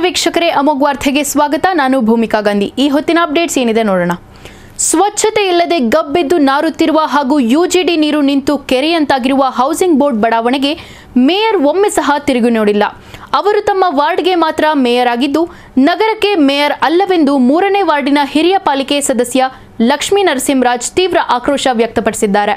ವೀಕ್ಷಕರೇ ಅಮೋಘ್ ವಾರ್ತೆಗೆ ಸ್ವಾಗತ ನಾನು ಭೂಮಿಕಾ ಗಾಂಧಿ ಈ ಹೊತ್ತಿನ ಅಪ್ಡೇಟ್ಸ್ ಏನಿದೆ ನೋಡೋಣ ಸ್ವಚ್ಛತೆ ಇಲ್ಲದೆ ಗಬ್ಬೆದ್ದು ನಾರುತ್ತಿರುವ ಹಾಗೂ ಯುಜಿಡಿ ನೀರು ನಿಂತು ಕೆರೆಯಂತಾಗಿರುವ ಹೌಸಿಂಗ್ ಬೋರ್ಡ್ ಬಡಾವಣೆಗೆ ಮೇಯರ್ ಒಮ್ಮೆ ಸಹ ತಿರುಗಿ ನೋಡಿಲ್ಲ ಅವರು ತಮ್ಮ ವಾರ್ಡ್ಗೆ ಮಾತ್ರ ಮೇಯರ್ ಆಗಿದ್ದು ನಗರಕ್ಕೆ ಮೇಯರ್ ಅಲ್ಲವೆಂದು ಮೂರನೇ ವಾರ್ಡಿನ ಹಿರಿಯ ಪಾಲಿಕೆ ಸದಸ್ಯ ಲಕ್ಷ್ಮೀ ನರಸಿಂಹರಾಜ್ ತೀವ್ರ ಆಕ್ರೋಶ ವ್ಯಕ್ತಪಡಿಸಿದ್ದಾರೆ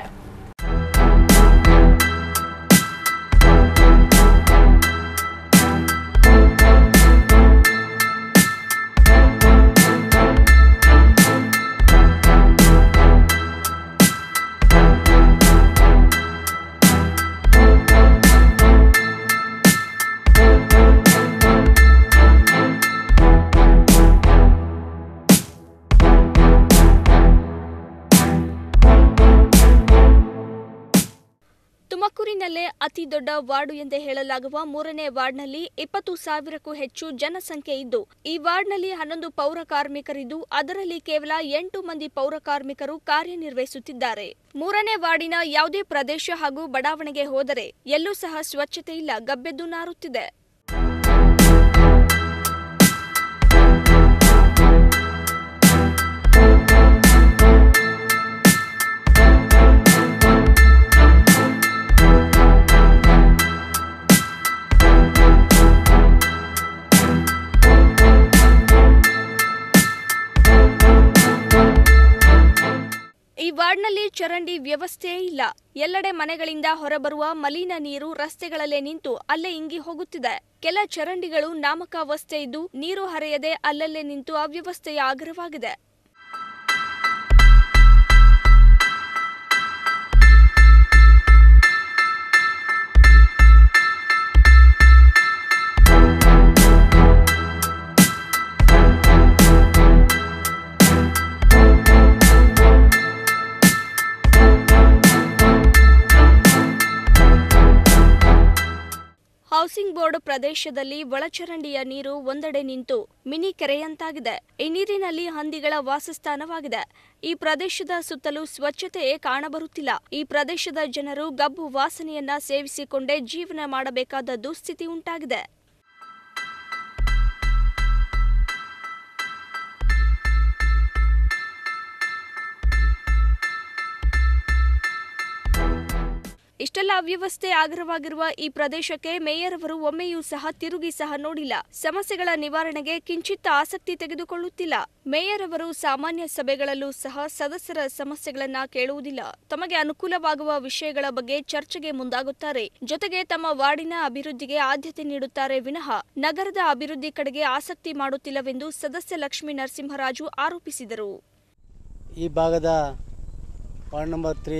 ತುಮಕೂರಿನಲ್ಲೇ ಅತಿ ದೊಡ್ಡ ವಾರ್ಡು ಎಂದೇ ಹೇಳಲಾಗುವ ಮೂರನೇ ವಾರ್ಡ್ನಲ್ಲಿ ಇಪ್ಪತ್ತು ಸಾವಿರಕ್ಕೂ ಹೆಚ್ಚು ಜನಸಂಖ್ಯೆ ಇದ್ದು ಈ ವಾರ್ಡ್ನಲ್ಲಿ ಹನ್ನೊಂದು ಪೌರ ಕಾರ್ಮಿಕರಿದ್ದು ಅದರಲ್ಲಿ ಕೇವಲ ಎಂಟು ಮಂದಿ ಪೌರ ಕಾರ್ಮಿಕರು ಕಾರ್ಯನಿರ್ವಹಿಸುತ್ತಿದ್ದಾರೆ ಮೂರನೇ ವಾರ್ಡಿನ ಯಾವುದೇ ಪ್ರದೇಶ ಹಾಗೂ ಬಡಾವಣೆಗೆ ಹೋದರೆ ಎಲ್ಲೂ ಸಹ ಸ್ವಚ್ಛತೆ ಇಲ್ಲ ಗಬ್ಬೆದ್ದು ನಾರುತ್ತಿದೆ ಈ ವಾರ್ಡ್ನಲ್ಲಿ ಚರಂಡಿ ವ್ಯವಸ್ಥೆಯೇ ಇಲ್ಲ ಎಲ್ಲೆಡೆ ಮನೆಗಳಿಂದ ಹೊರಬರುವ ಮಲಿನ ನೀರು ರಸ್ತೆಗಳಲ್ಲೇ ನಿಂತು ಅಲ್ಲೇ ಇಂಗಿ ಹೋಗುತ್ತಿದೆ ಕೆಲ ಚರಂಡಿಗಳು ನಾಮಕಾವಸ್ಥೆ ಇದ್ದು ನೀರು ಹರಿಯದೆ ಅಲ್ಲಲ್ಲೇ ನಿಂತು ಅವ್ಯವಸ್ಥೆಯ ಆಗರವಾಗಿದೆ ಹೌಸಿಂಗ್ ಬೋರ್ಡ್ ಪ್ರದೇಶದಲ್ಲಿ ಒಳಚರಂಡಿಯ ನೀರು ಒಂದೆಡೆ ನಿಂತು ಮಿನಿ ಕೆರೆಯಂತಾಗಿದೆ ಈ ನೀರಿನಲ್ಲಿ ಹಂದಿಗಳ ವಾಸಸ್ಥಾನವಾಗಿದೆ ಈ ಪ್ರದೇಶದ ಸುತ್ತಲೂ ಸ್ವಚ್ಛತೆಯೇ ಕಾಣಬರುತ್ತಿಲ್ಲ ಈ ಪ್ರದೇಶದ ಜನರು ಗಬ್ಬು ವಾಸನೆಯನ್ನ ಸೇವಿಸಿಕೊಂಡೇ ಜೀವನ ಮಾಡಬೇಕಾದ ದುಸ್ಥಿತಿ ಉಂಟಾಗಿದೆ ಇಷ್ಟೆಲ್ಲ ಅವ್ಯವಸ್ಥೆ ಆಗ್ರವಾಗಿರುವ ಈ ಪ್ರದೇಶಕ್ಕೆ ಮೇಯರ್ ಅವರು ಒಮ್ಮೆಯೂ ಸಹ ತಿರುಗಿ ಸಹ ನೋಡಿಲ್ಲ ಸಮಸ್ಯೆಗಳ ನಿವಾರಣೆಗೆ ಕಿಂಚಿತ್ತ ಆಸಕ್ತಿ ತೆಗೆದುಕೊಳ್ಳುತ್ತಿಲ್ಲ ಮೇಯರ್ ಅವರು ಸಾಮಾನ್ಯ ಸಭೆಗಳಲ್ಲೂ ಸಹ ಸದಸ್ಯರ ಸಮಸ್ಯೆಗಳನ್ನ ಕೇಳುವುದಿಲ್ಲ ತಮಗೆ ಅನುಕೂಲವಾಗುವ ವಿಷಯಗಳ ಬಗ್ಗೆ ಚರ್ಚೆಗೆ ಮುಂದಾಗುತ್ತಾರೆ ಜೊತೆಗೆ ತಮ್ಮ ವಾರ್ಡಿನ ಅಭಿವೃದ್ಧಿಗೆ ಆದ್ಯತೆ ನೀಡುತ್ತಾರೆ ವಿನಃ ನಗರದ ಅಭಿವೃದ್ಧಿ ಕಡೆಗೆ ಆಸಕ್ತಿ ಮಾಡುತ್ತಿಲ್ಲವೆಂದು ಸದಸ್ಯ ಲಕ್ಷ್ಮೀ ನರಸಿಂಹರಾಜು ಆರೋಪಿಸಿದರು ಈ ಭಾಗದ ವಾರ್ಡ್ ನಂಬರ್ ತ್ರೀ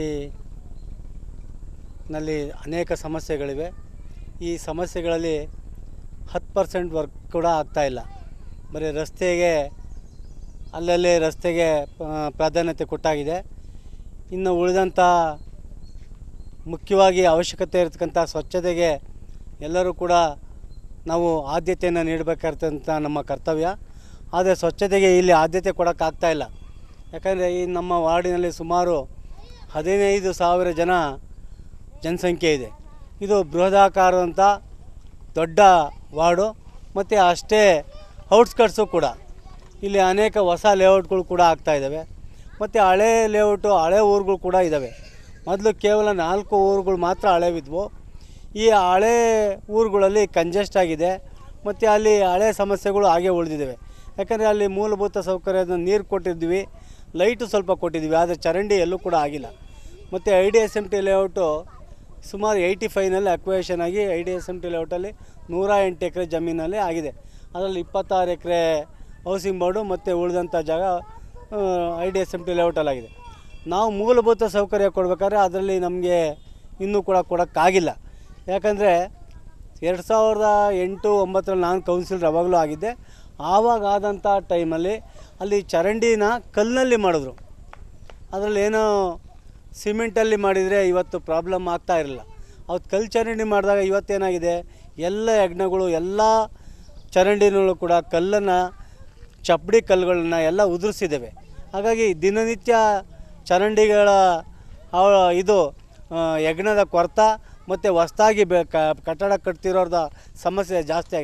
ನಲ್ಲಿ ಅನೇಕ ಸಮಸ್ಯೆಗಳಿವೆ ಈ ಸಮಸ್ಯೆಗಳಲ್ಲಿ ಹತ್ತು ಪರ್ಸೆಂಟ್ ವರ್ಕ್ ಕೂಡ ಆಗ್ತಾಯಿಲ್ಲ ಬರೀ ರಸ್ತೆಗೆ ಅಲ್ಲಲ್ಲಿ ರಸ್ತೆಗೆ ಆ, ಪ್ರಾಧಾನ್ಯತೆ ಕೊಟ್ಟಾಗಿದೆ ಇನ್ನು ಉಳಿದಂಥ ಮುಖ್ಯವಾಗಿ ಅವಶ್ಯಕತೆ ಇರತಕ್ಕಂಥ ಸ್ವಚ್ಛತೆಗೆ ಎಲ್ಲರೂ ಕೂಡ ನಾವು ಆದ್ಯತೆಯನ್ನು ನೀಡಬೇಕಾದಂಥ ನಮ್ಮ ಕರ್ತವ್ಯ ಆದರೆ ಸ್ವಚ್ಛತೆಗೆ ಇಲ್ಲಿ ಆದ್ಯತೆ ಕೊಡೋಕ್ಕಾಗ್ತಾ ಇಲ್ಲ ಯಾಕಂದರೆ ಈ ನಮ್ಮ ವಾರ್ಡಿನಲ್ಲಿ ಸುಮಾರು ಹದಿನೈದು ಸಾವಿರ ಜನ ಜನಸಂಖ್ಯೆ ಇದೆ ಇದು ಬೃಹದಾಕಾರದಂಥ ದೊಡ್ಡ ವಾರ್ಡು ಮತ್ತು ಅಷ್ಟೇ ಔಟ್ಸ್ಕಟ್ಸು ಕೂಡ ಇಲ್ಲಿ ಅನೇಕ ಹೊಸ ಲೇಔಟ್ಗಳು ಕೂಡ ಆಗ್ತಾ ಇದ್ದಾವೆ ಮತ್ತು ಹಳೆ ಲೇಔಟು ಹಳೆ ಊರುಗಳು ಕೂಡ ಇದ್ದಾವೆ ಮೊದಲು ಕೇವಲ ನಾಲ್ಕು ಊರುಗಳು ಮಾತ್ರ ಹಳೆವಿದ್ವು ಈ ಹಳೆ ಊರುಗಳಲ್ಲಿ ಕಂಜೆಸ್ಟ್ ಆಗಿದೆ ಮತ್ತು ಅಲ್ಲಿ ಹಳೆ ಸಮಸ್ಯೆಗಳು ಹಾಗೆ ಉಳಿದಿದ್ದಾವೆ ಯಾಕಂದರೆ ಅಲ್ಲಿ ಮೂಲಭೂತ ಸೌಕರ್ಯದ ನೀರು ಕೊಟ್ಟಿದ್ವಿ ಲೈಟು ಸ್ವಲ್ಪ ಕೊಟ್ಟಿದ್ವಿ ಆದರೆ ಚರಂಡಿ ಎಲ್ಲೂ ಕೂಡ ಆಗಿಲ್ಲ ಮತ್ತು I D S M T layout ಸುಮಾರು ಏಯ್ಟಿ ಫೈವ್ನಲ್ಲಿ ಅಕ್ವೇಷನ್ ಆಗಿ I D S M T ಲೇಔಟಲ್ಲಿ ನೂರ ಎಂಟು ಎಕರೆ ಜಮೀನಲ್ಲಿ ಆಗಿದೆ ಅದರಲ್ಲಿ ಇಪ್ಪತ್ತಾರು ಎಕರೆ ಹೌಸಿಂಗ್ ಬೋರ್ಡು ಮತ್ತು ಉಳಿದಂಥ ಜಾಗ I D S M T ಲೇಔಟಲ್ಲಾಗಿದೆ ನಾವು ಮೂಲಭೂತ ಸೌಕರ್ಯ ಕೊಡಬೇಕಾದ್ರೆ ಅದರಲ್ಲಿ ನಮಗೆ ಇನ್ನೂ ಕೂಡ ಕೊಡೋಕ್ಕಾಗಿಲ್ಲ ಯಾಕಂದರೆ ಎರಡು ಸಾವಿರದ ಎಂಟು ಒಂಬತ್ತರಲ್ಲಿ ನಾನು ಕೌನ್ಸಿಲರ್ ಅವಾಗಲೂ ಆಗಿದ್ದೆ ಆವಾಗ ಆದಂಥ ಟೈಮಲ್ಲಿ ಅಲ್ಲಿ ಚರಂಡಿನ ಕಲ್ಲಿನಲ್ಲಿ ಮಾಡಿದ್ರು ಅದರಲ್ಲಿ ಏನೋ ಸಿಮೆಂಟಲ್ಲಿ ಮಾಡಿದರೆ ಇವತ್ತು ಪ್ರಾಬ್ಲಮ್ ಆಗ್ತಾ ಇರಲಿಲ್ಲ ಅವತ್ತು ಕಲ್ಲು ಚರಂಡಿ ಮಾಡಿದಾಗ ಇವತ್ತೇನಾಗಿದೆ ಎಲ್ಲ ಯಜ್ಞಗಳು ಎಲ್ಲ ಚರಂಡಿನಲ್ಲೂ ಕೂಡ ಕಲ್ಲನ್ನು ಚಪ್ಪಡಿ ಕಲ್ಲುಗಳನ್ನ ಎಲ್ಲ ಉದುರಿಸಿದ್ದೇವೆ ಹಾಗಾಗಿ ದಿನನಿತ್ಯ ಚರಂಡಿಗಳ ಆ- ಇದು ಆ, ಯಜ್ಞದ ಕೊರತ ಮತ್ತು ಹೊಸ್ದಾಗಿ ಬೆ ಕ ಕಟ್ಟಡ ಕಟ್ತಿರೋರ್ದ ಸಮಸ್ಯೆ ಜಾಸ್ತಿ ಆಗಿದೆ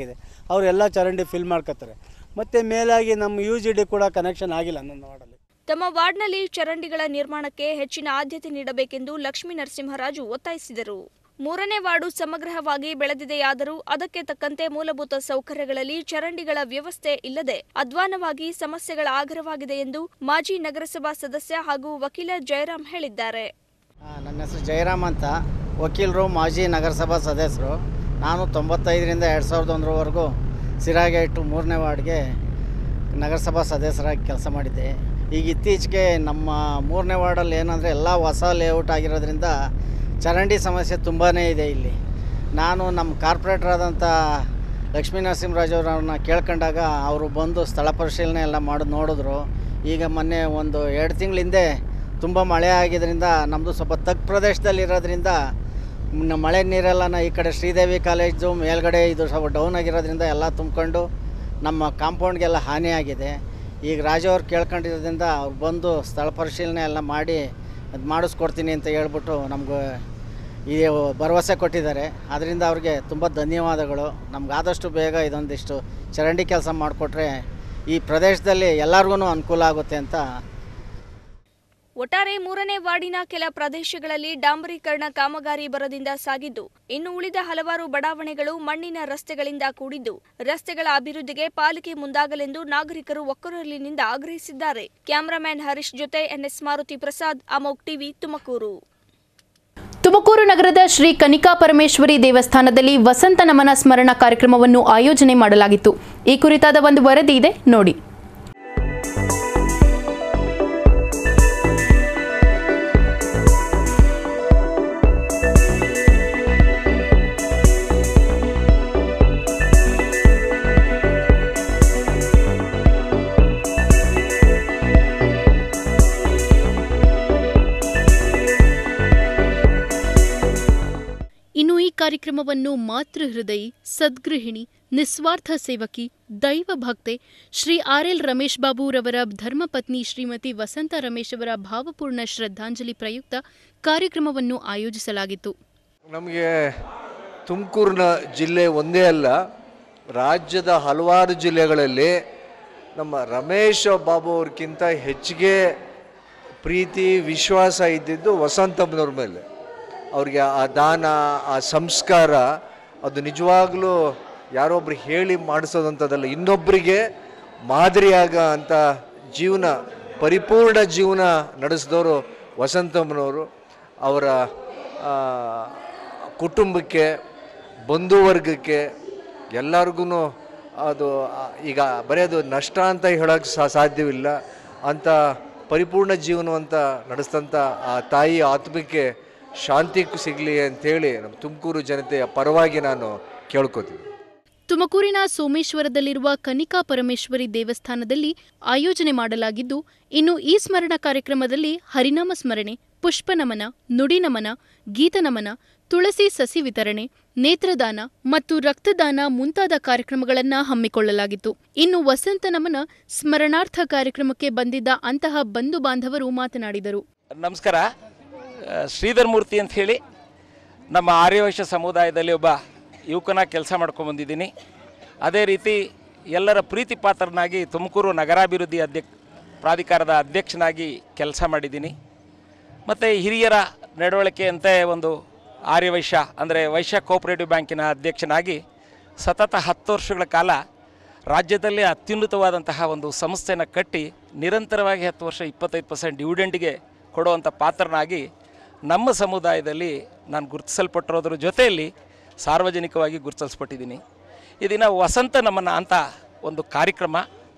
ಅವರೆಲ್ಲ ಚರಂಡಿ ಫಿಲ್ ಮಾಡ್ಕೋತಾರೆ ಮತ್ತು ಮೇಲಾಗಿ ನಮ್ಮ ಯು ಜಿ ಡಿ ಕೂಡ ಕನೆಕ್ಷನ್ ಆಗಿಲ್ಲ ನನ್ನ ವಾರ್ಡಲ್ಲಿ ತಮ್ಮ ವಾರ್ಡ್ನಲ್ಲಿ ಚರಂಡಿಗಳ ನಿರ್ಮಾಣಕ್ಕೆ ಹೆಚ್ಚಿನ ಆದ್ಯತೆ ನೀಡಬೇಕೆಂದು ಲಕ್ಷ್ಮೀ ನರಸಿಂಹರಾಜು ಒತ್ತಾಯಿಸಿದರು ಮೂರನೇ ವಾರ್ಡು ಸಮಗ್ರವಾಗಿ ಬೆಳೆದಿದೆಯಾದರೂ ಅದಕ್ಕೆ ತಕ್ಕಂತೆ ಮೂಲಭೂತ ಸೌಕರ್ಯಗಳಲ್ಲಿ ಚರಂಡಿಗಳ ವ್ಯವಸ್ಥೆ ಇಲ್ಲದೆ ಅಧ್ವಾನವಾಗಿ ಸಮಸ್ಯೆಗಳ ಆಗರವಾಗಿದೆ ಎಂದು ಮಾಜಿ ನಗರಸಭಾ ಸದಸ್ಯ ಹಾಗೂ ವಕೀಲ ಜಯರಾಮ್ ಹೇಳಿದ್ದಾರೆ ಆ, ನನ್ನ ಹೆಸರು ಜಯರಾಮ್ ಅಂತ ವಕೀಲರು ಮಾಜಿ ನಗರಸಭಾ ಸದಸ್ಯರು ನಾನು ತೊಂಬತ್ತೈದರಿಂದ ಎರಡು ಸಾವಿರದ ಒಂದರವರೆಗೂ ಸಿರಾಗೇಟು ಮೂರನೇ ವಾರ್ಡ್ಗೆ ನಗರಸಭಾ ಸದಸ್ಯರಾಗಿ ಕೆಲಸ ಮಾಡಿದ್ದೆ ಈಗ ಇತ್ತೀಚೆಗೆ ನಮ್ಮ ಮೂರನೇ ವಾರ್ಡಲ್ಲಿ ಏನಂದರೆ ಎಲ್ಲ ಹೊಸ ಲೇಔಟ್ ಆಗಿರೋದ್ರಿಂದ ಚರಂಡಿ ಸಮಸ್ಯೆ ತುಂಬಾ ಇದೆ ಇಲ್ಲಿ ನಾನು ನಮ್ಮ ಕಾರ್ಪೊರೇಟರ್ ಆದಂಥ ಲಕ್ಷ್ಮೀ ನರಸಿಂಹರಾಜ್ ಅವರನ್ನ ಕೇಳ್ಕೊಂಡಾಗ ಅವರು ಬಂದು ಸ್ಥಳ ಪರಿಶೀಲನೆ ಎಲ್ಲ ಮಾಡಿ ನೋಡಿದ್ರು ಈಗ ಮೊನ್ನೆ ಒಂದು ಎರಡು ತಿಂಗಳ ಹಿಂದೆ ತುಂಬ ಮಳೆ ಆಗಿದ್ದರಿಂದ ನಮ್ಮದು ಸ್ವಲ್ಪ ತಗ್ಗು ಪ್ರದೇಶದಲ್ಲಿ ಇರೋದ್ರಿಂದ ಮ್, ಮಳೆ ನೀರೆಲ್ಲನ ಈ ಕಡೆ ಶ್ರೀದೇವಿ ಕಾಲೇಜು ಮೇಲ್ಗಡೆ ಇದು ಸ್ವಲ್ಪ ಡೌನ್ ಆಗಿರೋದ್ರಿಂದ ಎಲ್ಲ ತುಂಬ್ಕೊಂಡು ನಮ್ಮ ಕಾಂಪೌಂಡ್ಗೆಲ್ಲ ಹಾನಿಯಾಗಿದೆ ಈಗ ರಾಜು ಅವ್ರು ಕೇಳ್ಕೊಂಡಿರೋದ್ರಿಂದ ಅವ್ರು ಬಂದು ಸ್ಥಳ ಪರಿಶೀಲನೆ ಎಲ್ಲ ಮಾಡಿ ಅದು ಮಾಡಿಸ್ಕೊಡ್ತೀನಿ ಅಂತ ಹೇಳ್ಬಿಟ್ಟು ನಮ್ಗೆ ಈ ಭರವಸೆ ಕೊಟ್ಟಿದ್ದಾರೆ ಅದರಿಂದ ಅವ್ರಿಗೆ ತುಂಬ ಧನ್ಯವಾದಗಳು ನಮ್ಗೆ ಆದಷ್ಟು ಬೇಗ ಇದೊಂದಿಷ್ಟು ಚರಂಡಿ ಕೆಲಸ ಮಾಡಿಕೊಟ್ರೆ ಈ ಪ್ರದೇಶದಲ್ಲಿ ಎಲ್ಲರಿಗೂ ಅನುಕೂಲ ಆಗುತ್ತೆ ಅಂತ ಒಟ್ಟಾರೆ ಮೂರನೇ ವಾರ್ಡಿನ ಕೆಲ ಪ್ರದೇಶಗಳಲ್ಲಿ ಡಾಂಬರೀಕರಣ ಕಾಮಗಾರಿ ಬರದಿಂದ ಸಾಗಿದ್ದು ಇನ್ನು ಉಳಿದ ಹಲವಾರು ಬಡಾವಣೆಗಳು ಮಣ್ಣಿನ ರಸ್ತೆಗಳಿಂದ ಕೂಡಿದ್ದು ರಸ್ತೆಗಳ ಅಭಿವೃದ್ಧಿಗೆ ಪಾಲಿಕೆ ಮುಂದಾಗಲೆಂದು ನಾಗರಿಕರು ಒಕ್ಕರಲಿನಿಂದ ಆಗ್ರಹಿಸಿದ್ದಾರೆ ಕ್ಯಾಮರಾಮ್ಯಾನ್ ಹರೀಶ್ ಜೊತೆ ಎನ್ಎಸ್ ಮಾರುತಿ ಪ್ರಸಾದ್ ಅಮೋಕ್ ಟಿವಿ ತುಮಕೂರು ತುಮಕೂರು ನಗರದ ಶ್ರೀ ಕನಿಕಾ ಪರಮೇಶ್ವರಿ ದೇವಸ್ಥಾನದಲ್ಲಿ ವಸಂತ ನಮನ ಸ್ಮರಣ ಕಾರ್ಯಕ್ರಮವನ್ನು ಆಯೋಜನೆ ಮಾಡಲಾಗಿತ್ತು ಈ ಕುರಿತಾದ ಒಂದು ವರದಿ ಇದೆ ನೋಡಿ ಇನ್ನು ಈ ಕಾರ್ಯಕ್ರಮವನ್ನು ಮಾತೃ ಹೃದಯಿ ಸದ್ಗೃಹಿಣಿ ನಿಸ್ವಾರ್ಥ ಸೇವಕಿ ದೈವ ಭಕ್ತೆ ಶ್ರೀ ಆರ್ ಎಲ್ ರಮೇಶ್ ಬಾಬುರವರ ಧರ್ಮಪತ್ನಿ ಶ್ರೀಮತಿ ವಸಂತ ರಮೇಶ್ ಅವರ ಭಾವಪೂರ್ಣ ಶ್ರದ್ಧಾಂಜಲಿ ಪ್ರಯುಕ್ತ ಕಾರ್ಯಕ್ರಮವನ್ನು ಆಯೋಜಿಸಲಾಗಿತ್ತು ನಮಗೆ ತುಮಕೂರಿನ ಜಿಲ್ಲೆ ಒಂದೇ ಅಲ್ಲ ರಾಜ್ಯದ ಹಲವಾರು ಜಿಲ್ಲೆಗಳಲ್ಲಿ ನಮ್ಮ ರಮೇಶ್ ಬಾಬು ಅವ್ರಿಗಿಂತ ಹೆಚ್ಚಿಗೆ ಪ್ರೀತಿ ವಿಶ್ವಾಸ ಇದ್ದಿದ್ದು ವಸಂತಮ್ಮನವ್ರ ಮೇಲೆ ಅವ್ರಿಗೆ ಆ ದಾನ ಆ ಸಂಸ್ಕಾರ ಅದು ನಿಜವಾಗ್ಲೂ ಯಾರೊಬ್ರು ಹೇಳಿ ಮಾಡಿಸೋದಂಥದ್ದಲ್ಲ ಇನ್ನೊಬ್ಬರಿಗೆ ಮಾದರಿಯಾಗ ಅಂತ ಜೀವನ ಪರಿಪೂರ್ಣ ಜೀವನ ನಡೆಸಿದವರು ವಸಂತಮ್ಮನವರು ಅವರ ಆ, ಕುಟುಂಬಕ್ಕೆ ಬಂಧುವರ್ಗಕ್ಕೆ ಎಲ್ಲರಿಗೂ ಅದು ಆ, ಈಗ ಬರೀ ಅದು ನಷ್ಟ ಅಂತ ಹೇಳೋಕ್ಕೆ ಸಾ ಸಾಧ್ಯವಿಲ್ಲ ಅಂಥ ಪರಿಪೂರ್ಣ ಜೀವನವಂತ ನಡೆಸಿದಂಥ ಆ ತಾಯಿ ಆತ್ಮಕ್ಕೆ ಶಾಂತಿ ಸಿಗಲಿ ಅಂತೇಳಿ ನಮ್ಮ ತುಮಕೂರು ಜನತೆಯ ಪರವಾಗಿ ನಾನು ಕೇಳ್ಕೊತೀನಿ ತುಮಕೂರಿನ ಸೋಮೇಶ್ವರದಲ್ಲಿರುವ ಕನಿಕಾ ಪರಮೇಶ್ವರಿ ದೇವಸ್ಥಾನದಲ್ಲಿ ಆಯೋಜನೆ ಮಾಡಲಾಗಿದ್ದು ಇನ್ನು ಈ ಸ್ಮರಣ ಕಾರ್ಯಕ್ರಮದಲ್ಲಿ ಹರಿನಾಮ ಸ್ಮರಣೆ ಪುಷ್ಪನಮನ ನುಡಿನಮನ ಗೀತನಮನ ತುಳಸಿ ಸಸಿ ವಿತರಣೆ ನೇತ್ರದಾನ ಮತ್ತು ರಕ್ತದಾನ ಮುಂತಾದ ಕಾರ್ಯಕ್ರಮಗಳನ್ನು ಹಮ್ಮಿಕೊಳ್ಳಲಾಗಿತ್ತು ಇನ್ನು ವಸಂತ ನಮನ ಸ್ಮರಣಾರ್ಥ ಕಾರ್ಯಕ್ರಮಕ್ಕೆ ಬಂದಿದ್ದ ಅಂತಹ ಬಂಧು ಬಾಂಧವರು ಮಾತನಾಡಿದರು ನಮಸ್ಕಾರ ಆ, ಶ್ರೀಧರ್ ಮೂರ್ತಿ ಅಂತ ಹೇಳಿ ನಮ್ಮ ಆರ್ಯವೈಶ್ಯ ಸಮುದಾಯದಲ್ಲಿ ಒಬ್ಬ ಯುವಕನಾಗಿ ಕೆಲಸ ಮಾಡ್ಕೊಂಬಂದಿದ್ದೀನಿ ಅದೇ ರೀತಿ ಎಲ್ಲರ ಪ್ರೀತಿ ಪಾತ್ರನಾಗಿ ತುಮಕೂರು ನಗರಾಭಿವೃದ್ಧಿ ಅಧ್ಯಕ್ಷ ಪ್ರಾಧಿಕಾರದ ಅಧ್ಯಕ್ಷನಾಗಿ ಕೆಲಸ ಮಾಡಿದ್ದೀನಿ ಮತ್ತು ಹಿರಿಯರ ನಡವಳಿಕೆಯಂತೆ ಒಂದು ಆರ್ಯವೈಶ್ಯ ಅಂದರೆ ವೈಶ್ಯ ಕೋಆಪರೇಟಿವ್ ಬ್ಯಾಂಕಿನ ಅಧ್ಯಕ್ಷನಾಗಿ ಸತತ ಹತ್ತು ವರ್ಷಗಳ ಕಾಲ ರಾಜ್ಯದಲ್ಲಿ ಅತ್ಯುನ್ನತವಾದಂತಹ ಒಂದು ಸಂಸ್ಥೆನ ಕಟ್ಟಿ ನಿರಂತರವಾಗಿ ಹತ್ತು ವರ್ಷ ಇಪ್ಪತ್ತೈದು ಪರ್ಸೆಂಟ್ ಡಿವಿಡೆಂಡ್ಗೆ ಕೊಡುವಂಥ ಪಾತ್ರನಾಗಿ ನಮ್ಮ ಸಮುದಾಯದಲ್ಲಿ ನಾನು ಗುರುತಿಸಲ್ಪಟ್ಟಿರೋದ್ರ ಜೊತೆಯಲ್ಲಿ ಸಾರ್ವಜನಿಕವಾಗಿ ಗುರುತಿಸಲ್ಪಟ್ಟಿದ್ದೀನಿ ಈ ದಿನ ವಸಂತ ನಮನ ಅಂತ ಒಂದು ಕಾರ್ಯಕ್ರಮ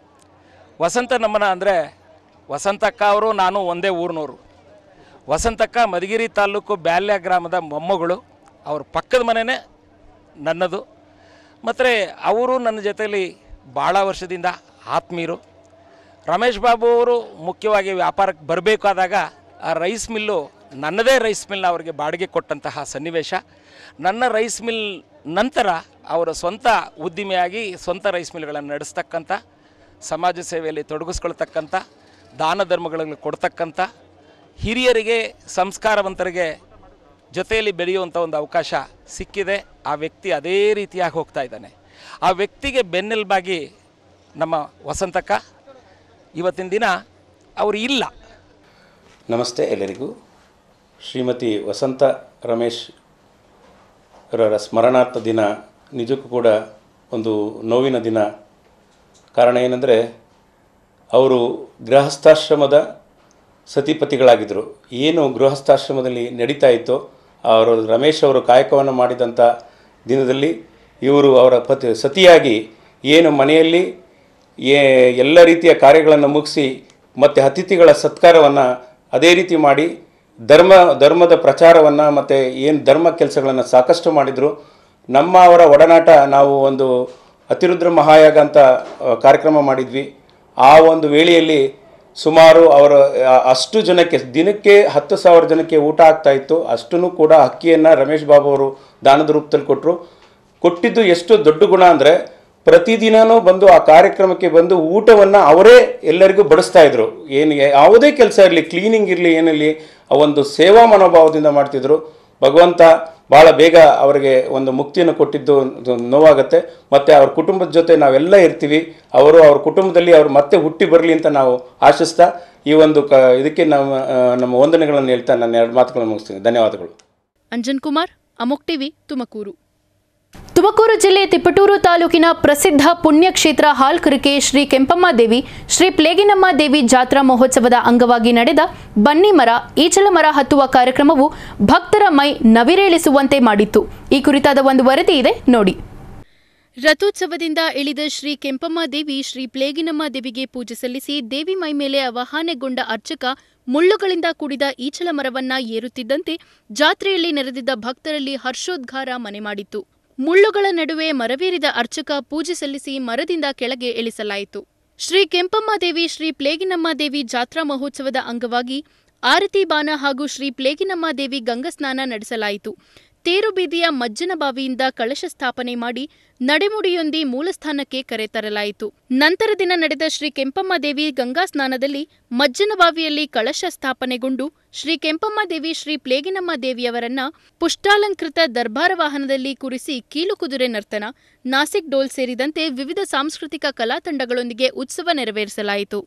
ವಸಂತ ನಮನ ಅಂದರೆ ವಸಂತಕ್ಕ ಅವರು ನಾನು ಒಂದೇ ಊರಿನವರು ವಸಂತಕ್ಕ ಮಧುಗಿರಿ ತಾಲೂಕು ಬ್ಯಾಲ್ಯ ಗ್ರಾಮದ ಮೊಮ್ಮಗಳು ಅವ್ರ ಪಕ್ಕದ ಮನೆಯೇ ನನ್ನದು ಮತ್ತು ಅವರು ನನ್ನ ಜೊತೆಯಲ್ಲಿ ಭಾಳ ವರ್ಷದಿಂದ ಆತ್ಮೀಯರು ರಮೇಶ್ ಬಾಬು ಅವರು ಮುಖ್ಯವಾಗಿ ವ್ಯಾಪಾರಕ್ಕೆ ಬರಬೇಕಾದಾಗ ಆ ರೈಸ್ ಮಿಲ್ಲು ನನ್ನದೇ ರೈಸ್ ಮಿಲ್ನ ಅವರಿಗೆ ಬಾಡಿಗೆ ಕೊಟ್ಟಂತಹ ಸನ್ನಿವೇಶ ನನ್ನ ರೈಸ್ ಮಿಲ್ ನಂತರ ಅವರ ಸ್ವಂತ ಉದ್ದಿಮೆಯಾಗಿ ಸ್ವಂತ ರೈಸ್ ಮಿಲ್ಗಳನ್ನು ನಡೆಸ್ತಕ್ಕಂಥ ಸಮಾಜ ಸೇವೆಯಲ್ಲಿ ತೊಡಗಿಸ್ಕೊಳ್ತಕ್ಕಂಥ ದಾನ ಧರ್ಮಗಳನ್ನು ಕೊಡ್ತಕ್ಕಂಥ ಹಿರಿಯರಿಗೆ ಸಂಸ್ಕಾರವಂತರಿಗೆ ಜೊತೆಯಲ್ಲಿ ಬೆಳೆಯುವಂಥ ಒಂದು ಅವಕಾಶ ಸಿಕ್ಕಿದೆ ಆ ವ್ಯಕ್ತಿ ಅದೇ ರೀತಿಯಾಗಿ ಹೋಗ್ತಾ ಇದ್ದಾನೆ ಆ ವ್ಯಕ್ತಿಗೆ ಬೆನ್ನೆಲುಬಾಗಿ ನಮ್ಮ ವಸಂತಕ್ಕ ಇವತ್ತಿನ ದಿನ ಅವರು ಇಲ್ಲ ನಮಸ್ತೆ ಎಲ್ಲರಿಗೂ ಶ್ರೀಮತಿ ವಸಂತ ರಮೇಶ್ ರವರ ಸ್ಮರಣಾರ್ಥ ದಿನ ನಿಜಕ್ಕೂ ಕೂಡ ಒಂದು ನೋವಿನ ದಿನ ಕಾರಣ ಏನಂದರೆ ಅವರು ಗೃಹಸ್ಥಾಶ್ರಮದ ಸತಿಪತಿಗಳಾಗಿದ್ದರು ಏನು ಗೃಹಸ್ಥಾಶ್ರಮದಲ್ಲಿ ನಡೀತಾ ಇತ್ತೋ ಅವರು ರಮೇಶ್ ಅವರು ಕಾಯಕವನ್ನು ಮಾಡಿದಂಥ ದಿನದಲ್ಲಿ ಇವರು ಅವರ ಪತಿ ಸತಿಯಾಗಿ ಏನು ಮನೆಯಲ್ಲಿ ಏ ಎಲ್ಲ ರೀತಿಯ ಕಾರ್ಯಗಳನ್ನು ಮುಗಿಸಿ ಮತ್ತು ಅತಿಥಿಗಳ ಸತ್ಕಾರವನ್ನು ಅದೇ ರೀತಿ ಮಾಡಿ ಧರ್ಮ ಧರ್ಮದ ಪ್ರಚಾರವನ್ನು ಮತ್ತು ಏನು ಧರ್ಮ ಕೆಲಸಗಳನ್ನು ಸಾಕಷ್ಟು ಮಾಡಿದರು ನಮ್ಮ ಅವರ ಒಡನಾಟ ನಾವು ಒಂದು ಅತಿರುದ್ರ ಮಹಾಯಾಗ ಅಂತ ಆ, ಕಾರ್ಯಕ್ರಮ ಮಾಡಿದ್ವಿ ಆ ಒಂದು ವೇಳೆಯಲ್ಲಿ ಸುಮಾರು ಅವರ ಆ, ಅಷ್ಟು ಜನಕ್ಕೆ ದಿನಕ್ಕೆ ಹತ್ತು ಸಾವಿರ ಜನಕ್ಕೆ ಊಟ ಆಗ್ತಾ ಇತ್ತು ಅಷ್ಟೂ ಕೂಡ ಅಕ್ಕಿಯನ್ನು ರಮೇಶ್ ಬಾಬು ಅವರು ದಾನದ ರೂಪದಲ್ಲಿ ಕೊಟ್ಟರು ಕೊಟ್ಟಿದ್ದು ಎಷ್ಟು ದೊಡ್ಡ ಗುಣ ಅಂದರೆ ಪ್ರತಿದಿನನೂ ಬಂದು ಆ ಕಾರ್ಯಕ್ರಮಕ್ಕೆ ಬಂದು ಊಟವನ್ನು ಅವರೇ ಎಲ್ಲರಿಗೂ ಬಡಿಸ್ತಾ ಇದ್ರು ಏನು ಯಾವುದೇ ಕೆಲಸ ಇರಲಿ ಕ್ಲೀನಿಂಗ್ ಇರಲಿ ಏನಿರಲಿ ಆ ಒಂದು ಸೇವಾ ಮನೋಭಾವದಿಂದ ಮಾಡ್ತಿದ್ರು ಭಗವಂತ ಭಾಳ ಬೇಗ ಅವರಿಗೆ ಒಂದು ಮುಕ್ತಿಯನ್ನು ಕೊಟ್ಟಿದ್ದು ಒಂದು ನೋವಾಗುತ್ತೆ ಮತ್ತು ಅವ್ರ ಕುಟುಂಬದ ಜೊತೆ ನಾವೆಲ್ಲ ಇರ್ತೀವಿ ಅವರು ಅವ್ರ ಕುಟುಂಬದಲ್ಲಿ ಅವ್ರು ಮತ್ತೆ ಹುಟ್ಟಿ ಬರಲಿ ಅಂತ ನಾವು ಆಶಿಸ್ತಾ ಈ ಒಂದು ಕ ಇದಕ್ಕೆ ನಮ್ಮ ಆ, ನಮ್ಮ ವಂದನೆಗಳನ್ನು ಹೇಳ್ತಾ ನಾನು ಎರಡು ಮಾತುಗಳನ್ನು ಮುಗಿಸ್ತೀನಿ ಧನ್ಯವಾದಗಳು ಅಂಜನ್ ಕುಮಾರ್ ಅಮೋಕ್ ಟಿವಿ ತುಮಕೂರು ತುಮಕೂರು ಜಿಲ್ಲೆ ತಿಪಟೂರು ತಾಲೂಕಿನ ಪ್ರಸಿದ್ಧ ಪುಣ್ಯಕ್ಷೇತ್ರ ಹಾಲ್ಕರಿಕೆ ಶ್ರೀ ಕೆಂಪಮ್ಮ ದೇವಿ ಶ್ರೀ ಪ್ಲೇಗಿನಮ್ಮ ದೇವಿ ಜಾತ್ರಾ ಮಹೋತ್ಸವದ ಅಂಗವಾಗಿ ನಡೆದ ಬನ್ನಿ ಮರ ಈಚಲ ಮರ ಹತ್ತುವ ಕಾರ್ಯಕ್ರಮವು ಭಕ್ತರ ಮೈ ನವಿರೇಳಿಸುವಂತೆ ಮಾಡಿತ್ತು ಈ ಕುರಿತಾದ ಒಂದು ವರದಿ ಇದೆ ನೋಡಿ ರಥೋತ್ಸವದಿಂದ ಇಳಿದ ಶ್ರೀ ಕೆಂಪಮ್ಮ ದೇವಿ ಶ್ರೀ ಪ್ಲೇಗಿನಮ್ಮ ದೇವಿಗೆ ಪೂಜೆ ಸಲ್ಲಿಸಿ ದೇವಿ ಮೈ ಮೇಲೆ ಅವಹಾನೆಗೊಂಡ ಅರ್ಚಕ ಮುಳ್ಳುಗಳಿಂದ ಕೂಡಿದ ಈಚಲ ಮರವನ್ನ ಏರುತ್ತಿದ್ದಂತೆ ಜಾತ್ರೆಯಲ್ಲಿ ನೆರೆದಿದ್ದ ಭಕ್ತರಲ್ಲಿ ಹರ್ಷೋದ್ಗಾರ ಮನೆ ಮಾಡಿತ್ತು ಮುಳ್ಳುಗಳ ನಡುವೆ ಮರವೇರಿದ ಅರ್ಚಕ ಪೂಜೆ ಸಲ್ಲಿಸಿ ಮರದಿಂದ ಕೆಳಗೆ ಇಳಿಸಲಾಯಿತು ಶ್ರೀ ಕೆಂಪಮ್ಮ ದೇವಿ ಶ್ರೀ ಪ್ಲೇಗಿನಮ್ಮ ದೇವಿ ಜಾತ್ರಾ ಮಹೋತ್ಸವದ ಅಂಗವಾಗಿ ಆರತಿ ಬಾನ ಹಾಗೂ ಶ್ರೀ ಪ್ಲೇಗಿನಮ್ಮ ದೇವಿ ಗಂಗಸ್ನಾನ ನಡೆಸಲಾಯಿತು ತೇರು ಬೀದಿಯ ಮಜ್ಜನ ಬಾವಿಯಿಂದ ಕಳಶ ಸ್ಥಾಪನೆ ಮಾಡಿ ನಡೆಮುಡಿಯೊಂದಿ ಮೂಲಸ್ಥಾನಕ್ಕೆ ಕರೆತರಲಾಯಿತು ನಂತರ ದಿನ ನಡೆದ ಶ್ರೀ ಕೆಂಪಮ್ಮ ದೇವಿ ಗಂಗಾ ಸ್ನಾನದಲ್ಲಿ ಮಜ್ಜನ ಬಾವಿಯಲ್ಲಿ ಕಳಶ ಸ್ಥಾಪನೆಗೊಂಡು ಶ್ರೀ ಕೆಂಪಮ್ಮ ದೇವಿ ಶ್ರೀ ಪ್ಲೇಗಿನಮ್ಮ ದೇವಿಯವರನ್ನ ಪುಷ್ಟಾಲಂಕೃತ ದರ್ಬಾರ ವಾಹನದಲ್ಲಿ ಕುರಿಸಿ ಕೀಲುಕುದುರೆ ನರ್ತನ ನಾಸಿಕ್ ಡೋಲ್ ಸೇರಿದಂತೆ ವಿವಿಧ ಸಾಂಸ್ಕೃತಿಕ ಕಲಾ ತಂಡಗಳೊಂದಿಗೆ ಉತ್ಸವ ನೆರವೇರಿಸಲಾಯಿತು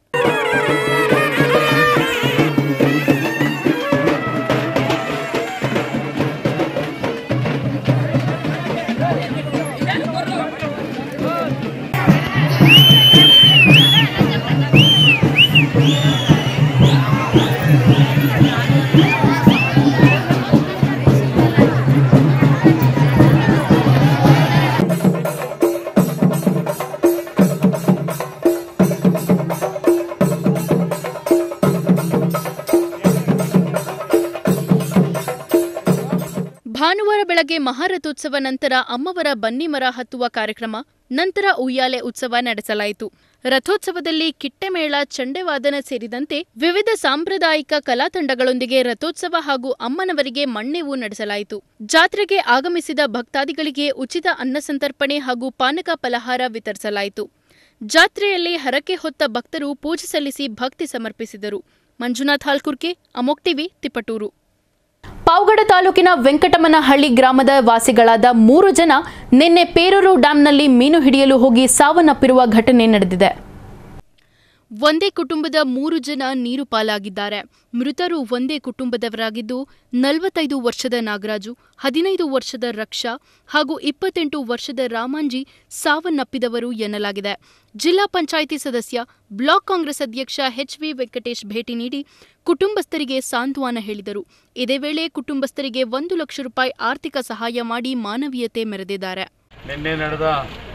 ಭಾನುವಾರ ಬೆಳಗ್ಗೆ ಮಹಾರಥೋತ್ಸವ ನಂತರ ಅಮ್ಮವರ ಬನ್ನಿಮರ ಹತ್ತುವ ಕಾರ್ಯಕ್ರಮ ನಂತರ ಉಯ್ಯಾಲೆ ಉತ್ಸವ ನಡೆಸಲಾಯಿತು ರಥೋತ್ಸವದಲ್ಲಿ ಕಿಟ್ಟೆಮೇಳ ಚಂಡೆವಾದನ ಸೇರಿದಂತೆ ವಿವಿಧ ಸಾಂಪ್ರದಾಯಿಕ ಕಲಾ ತಂಡಗಳೊಂದಿಗೆ ರಥೋತ್ಸವ ಹಾಗೂ ಅಮ್ಮನವರಿಗೆ ಮಣ್ಣೆವು ನಡೆಸಲಾಯಿತು ಜಾತ್ರೆಗೆ ಆಗಮಿಸಿದ ಭಕ್ತಾದಿಗಳಿಗೆ ಉಚಿತ ಅನ್ನಸಂತರ್ಪಣೆ ಹಾಗೂ ಪಾನಕ ಫಲಹಾರ ವಿತರಿಸಲಾಯಿತು ಜಾತ್ರೆಯಲ್ಲಿ ಹರಕೆ ಹೊತ್ತ ಭಕ್ತರು ಪೂಜೆ ಸಲ್ಲಿಸಿ ಭಕ್ತಿ ಸಮರ್ಪಿಸಿದರು ಮಂಜುನಾಥ್ ಹಾಲ್ಕುರ್ಕೆ ಅಮೋಕ್ ಟಿವಿ ತಿಪಟೂರು ಪಾವಗಡ ತಾಲೂಕಿನ ವೆಂಕಟಮನಹಳ್ಳಿ ಗ್ರಾಮದ ವಾಸಿಗಳಾದ ಮೂರು ಜನ ನಿನ್ನೆ ಪೇರೂರು ಡ್ಯಾಂನಲ್ಲಿ ಮೀನು ಹಿಡಿಯಲು ಹೋಗಿ ಸಾವನ್ನಪ್ಪಿರುವ ಘಟನೆ ನಡೆದಿದೆ ಒಂದೇ ಕುಟುಂಬದ ಮೂರು ಜನ ನೀರು ಪಾಲಾಗಿದ್ದಾರೆ ಮೃತರು ಒಂದೇ ಕುಟುಂಬದವರಾಗಿದ್ದು ನಲವತ್ತೈದು ವರ್ಷದ ನಾಗರಾಜು ಹದಿನೈದು ವರ್ಷದ ರಕ್ಷಾ ಹಾಗೂ ಇಪ್ಪತ್ತೆಂಟು ವರ್ಷದ ರಾಮಾಂಜಿ ಸಾವನ್ನಪ್ಪಿದವರು ಎನ್ನಲಾಗಿದೆ ಜಿಲ್ಲಾ ಪಂಚಾಯಿತಿ ಸದಸ್ಯ ಬ್ಲಾಕ್ ಕಾಂಗ್ರೆಸ್ ಅಧ್ಯಕ್ಷ ಎಚ್ವಿ ವೆಂಕಟೇಶ್ ಭೇಟಿ ನೀಡಿ ಕುಟುಂಬಸ್ಥರಿಗೆ ಸಾಂತ್ವನ ಹೇಳಿದರು ಇದೇ ವೇಳೆ ಕುಟುಂಬಸ್ಥರಿಗೆ ಒಂದು ಲಕ್ಷ ರೂಪಾಯಿ ಆರ್ಥಿಕ ಸಹಾಯ ಮಾಡಿ ಮಾನವೀಯತೆ ಮೆರೆದಿದ್ದಾರೆ ನಿನ್ನೆ ನಡೆದ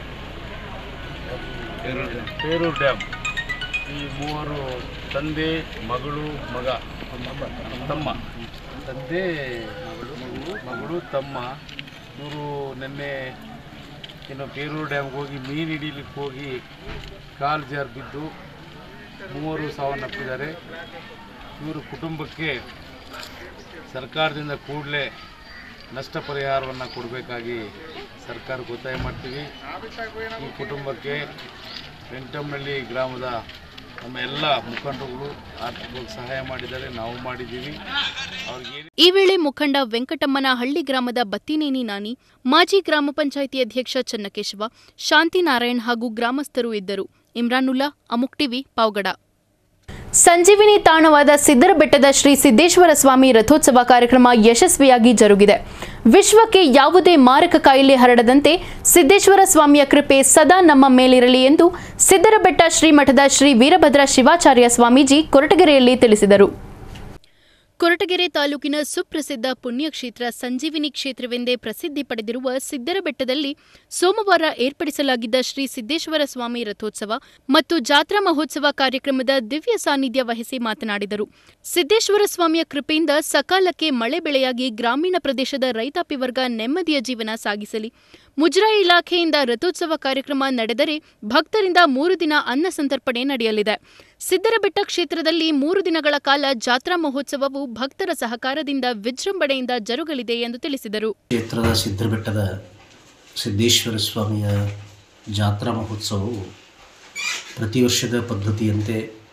ಪೇರೂರು ಡ್ಯಾಮ್ ಈ ಮೂವರು ತಂದೆ ಮಗಳು ಮಗ ತಮ್ಮ ತಂದೆ ಮಗಳು ಮಗಳು ತಮ್ಮ ಇವರು ನಿನ್ನೆ ಇನ್ನು ಪೇರೂರು ಡ್ಯಾಮ್ಗೆ ಹೋಗಿ ಮೀನು ಹಿಡೀಲಿಕ್ಕೆ ಹೋಗಿ ಕಾಲು ಜಾರು ಬಿದ್ದು ಮೂವರು ಸಾವನ್ನಪ್ಪಿದ್ದಾರೆ ಇವರು ಕುಟುಂಬಕ್ಕೆ ಸರ್ಕಾರದಿಂದ ಕೂಡಲೇ ನಷ್ಟ ಪರಿಹಾರವನ್ನು ಕೊಡಬೇಕಾಗಿ ಸರ್ಕಾರಕ್ಕೆ ಒತ್ತಾಯ ಮಾಡ್ತೀವಿ ಈ ಕುಟುಂಬಕ್ಕೆ ವೆಂಕಟಮ್ಮನಹಳ್ಳಿ ಗ್ರಾಮದ ನಮ್ಮ ಎಲ್ಲ ಮುಖಂಡರುಗಳು ಆರ್ಥಿಕವಾಗಿ ಸಹಾಯ ಮಾಡಿದ್ದಾರೆ ನಾವು ಮಾಡಿದ್ದೀವಿ ಅವ್ರಿಗೆ ಈ ವೇಳೆ ಮುಖಂಡ ವೆಂಕಟಮ್ಮನಹಳ್ಳಿ ಗ್ರಾಮದ ಬತ್ತಿನೇನಿ ನಾನಿ ಮಾಜಿ ಗ್ರಾಮ ಪಂಚಾಯಿತಿ ಅಧ್ಯಕ್ಷ ಚನ್ನಕೇಶವ ಶಾಂತಿನಾರಾಯಣ್ ಹಾಗೂ ಗ್ರಾಮಸ್ಥರು ಇದ್ದರು ಇಮ್ರಾನುಲ್ಲಾ ಅಮುಕ್ ಟಿವಿ ಪಾವಗಡ ಸಂಜೀವಿನಿ ತಾಣವಾದ ಸಿದ್ದರಬೆಟ್ಟದ ಶ್ರೀ ಸಿದ್ದೇಶ್ವರ ಸ್ವಾಮಿ ರಥೋತ್ಸವ ಕಾರ್ಯಕ್ರಮ ಯಶಸ್ವಿಯಾಗಿ ಜರುಗಿದೆ ವಿಶ್ವಕ್ಕೆ ಯಾವುದೇ ಮಾರಕ ಕಾಯಿಲೆ ಹರಡದಂತೆ ಸಿದ್ದೇಶ್ವರ ಸ್ವಾಮಿಯ ಕೃಪೆ ಸದಾ ನಮ್ಮ ಮೇಲಿರಲಿ ಎಂದು ಸಿದ್ದರಬೆಟ್ಟ ಶ್ರೀಮಠದ ಶ್ರೀ ವೀರಭದ್ರ ಶಿವಾಚಾರ್ಯ ಸ್ವಾಮೀಜಿ ಕೊರಟಗೆರೆಯಲ್ಲಿ ತಿಳಿಸಿದರು ಕೊರಟಗೆರೆ ತಾಲೂಕಿನ ಸುಪ್ರಸಿದ್ಧ ಪುಣ್ಯಕ್ಷೇತ್ರ ಸಂಜೀವಿನಿ ಕ್ಷೇತ್ರವೆಂದೇ ಪ್ರಸಿದ್ಧಿ ಪಡೆದಿರುವ ಸಿದ್ದರಬೆಟ್ಟದಲ್ಲಿ ಸೋಮವಾರ ಏರ್ಪಡಿಸಲಾಗಿದ್ದ ಶ್ರೀ ಸಿದ್ದೇಶ್ವರ ಸ್ವಾಮಿ ರಥೋತ್ಸವ ಮತ್ತು ಜಾತ್ರಾ ಮಹೋತ್ಸವ ಕಾರ್ಯಕ್ರಮದ ದಿವ್ಯ ಸಾನ್ನಿಧ್ಯ ವಹಿಸಿ ಮಾತನಾಡಿದರು ಸಿದ್ದೇಶ್ವರ ಸ್ವಾಮಿಯ ಕೃಪೆಯಿಂದ ಸಕಾಲಕ್ಕೆ ಮಳೆ ಬೆಳೆಯಾಗಿ ಗ್ರಾಮೀಣ ಪ್ರದೇಶದ ರೈತಾಪಿ ವರ್ಗ ನೆಮ್ಮದಿಯ ಜೀವನ ಸಾಗಿಸಲಿ ಮುಜರಾಯಿ ಇಲಾಖೆಯಿಂದ ರಥೋತ್ಸವ ಕಾರ್ಯಕ್ರಮ ನಡೆದರೆ ಭಕ್ತರಿಂದ ಮೂರು ದಿನ ಅನ್ನ ಸಂತರ್ಪಣೆ ನಡೆಯಲಿದೆ ಸಿದ್ದರಬೆಟ್ಟ ಕ್ಷೇತ್ರದಲ್ಲಿ ಮೂರು ದಿನಗಳ ಕಾಲ ಜಾತ್ರಾ ಮಹೋತ್ಸವವು ಭಕ್ತರ ಸಹಕಾರದಿಂದ ವಿಜೃಂಭಣೆಯಿಂದ ಜರುಗಲಿದೆ ಎಂದು ತಿಳಿಸಿದರು ಕ್ಷೇತ್ರದ ಸಿದ್ದರಬೆಟ್ಟದ ಸಿದ್ದೇಶ್ವರ ಸ್ವಾಮಿಯ ಜಾತ್ರಾ ಮಹೋತ್ಸವವು ಪ್ರತಿ ವರ್ಷದ ಪದ್ಧತಿಯಂತೆ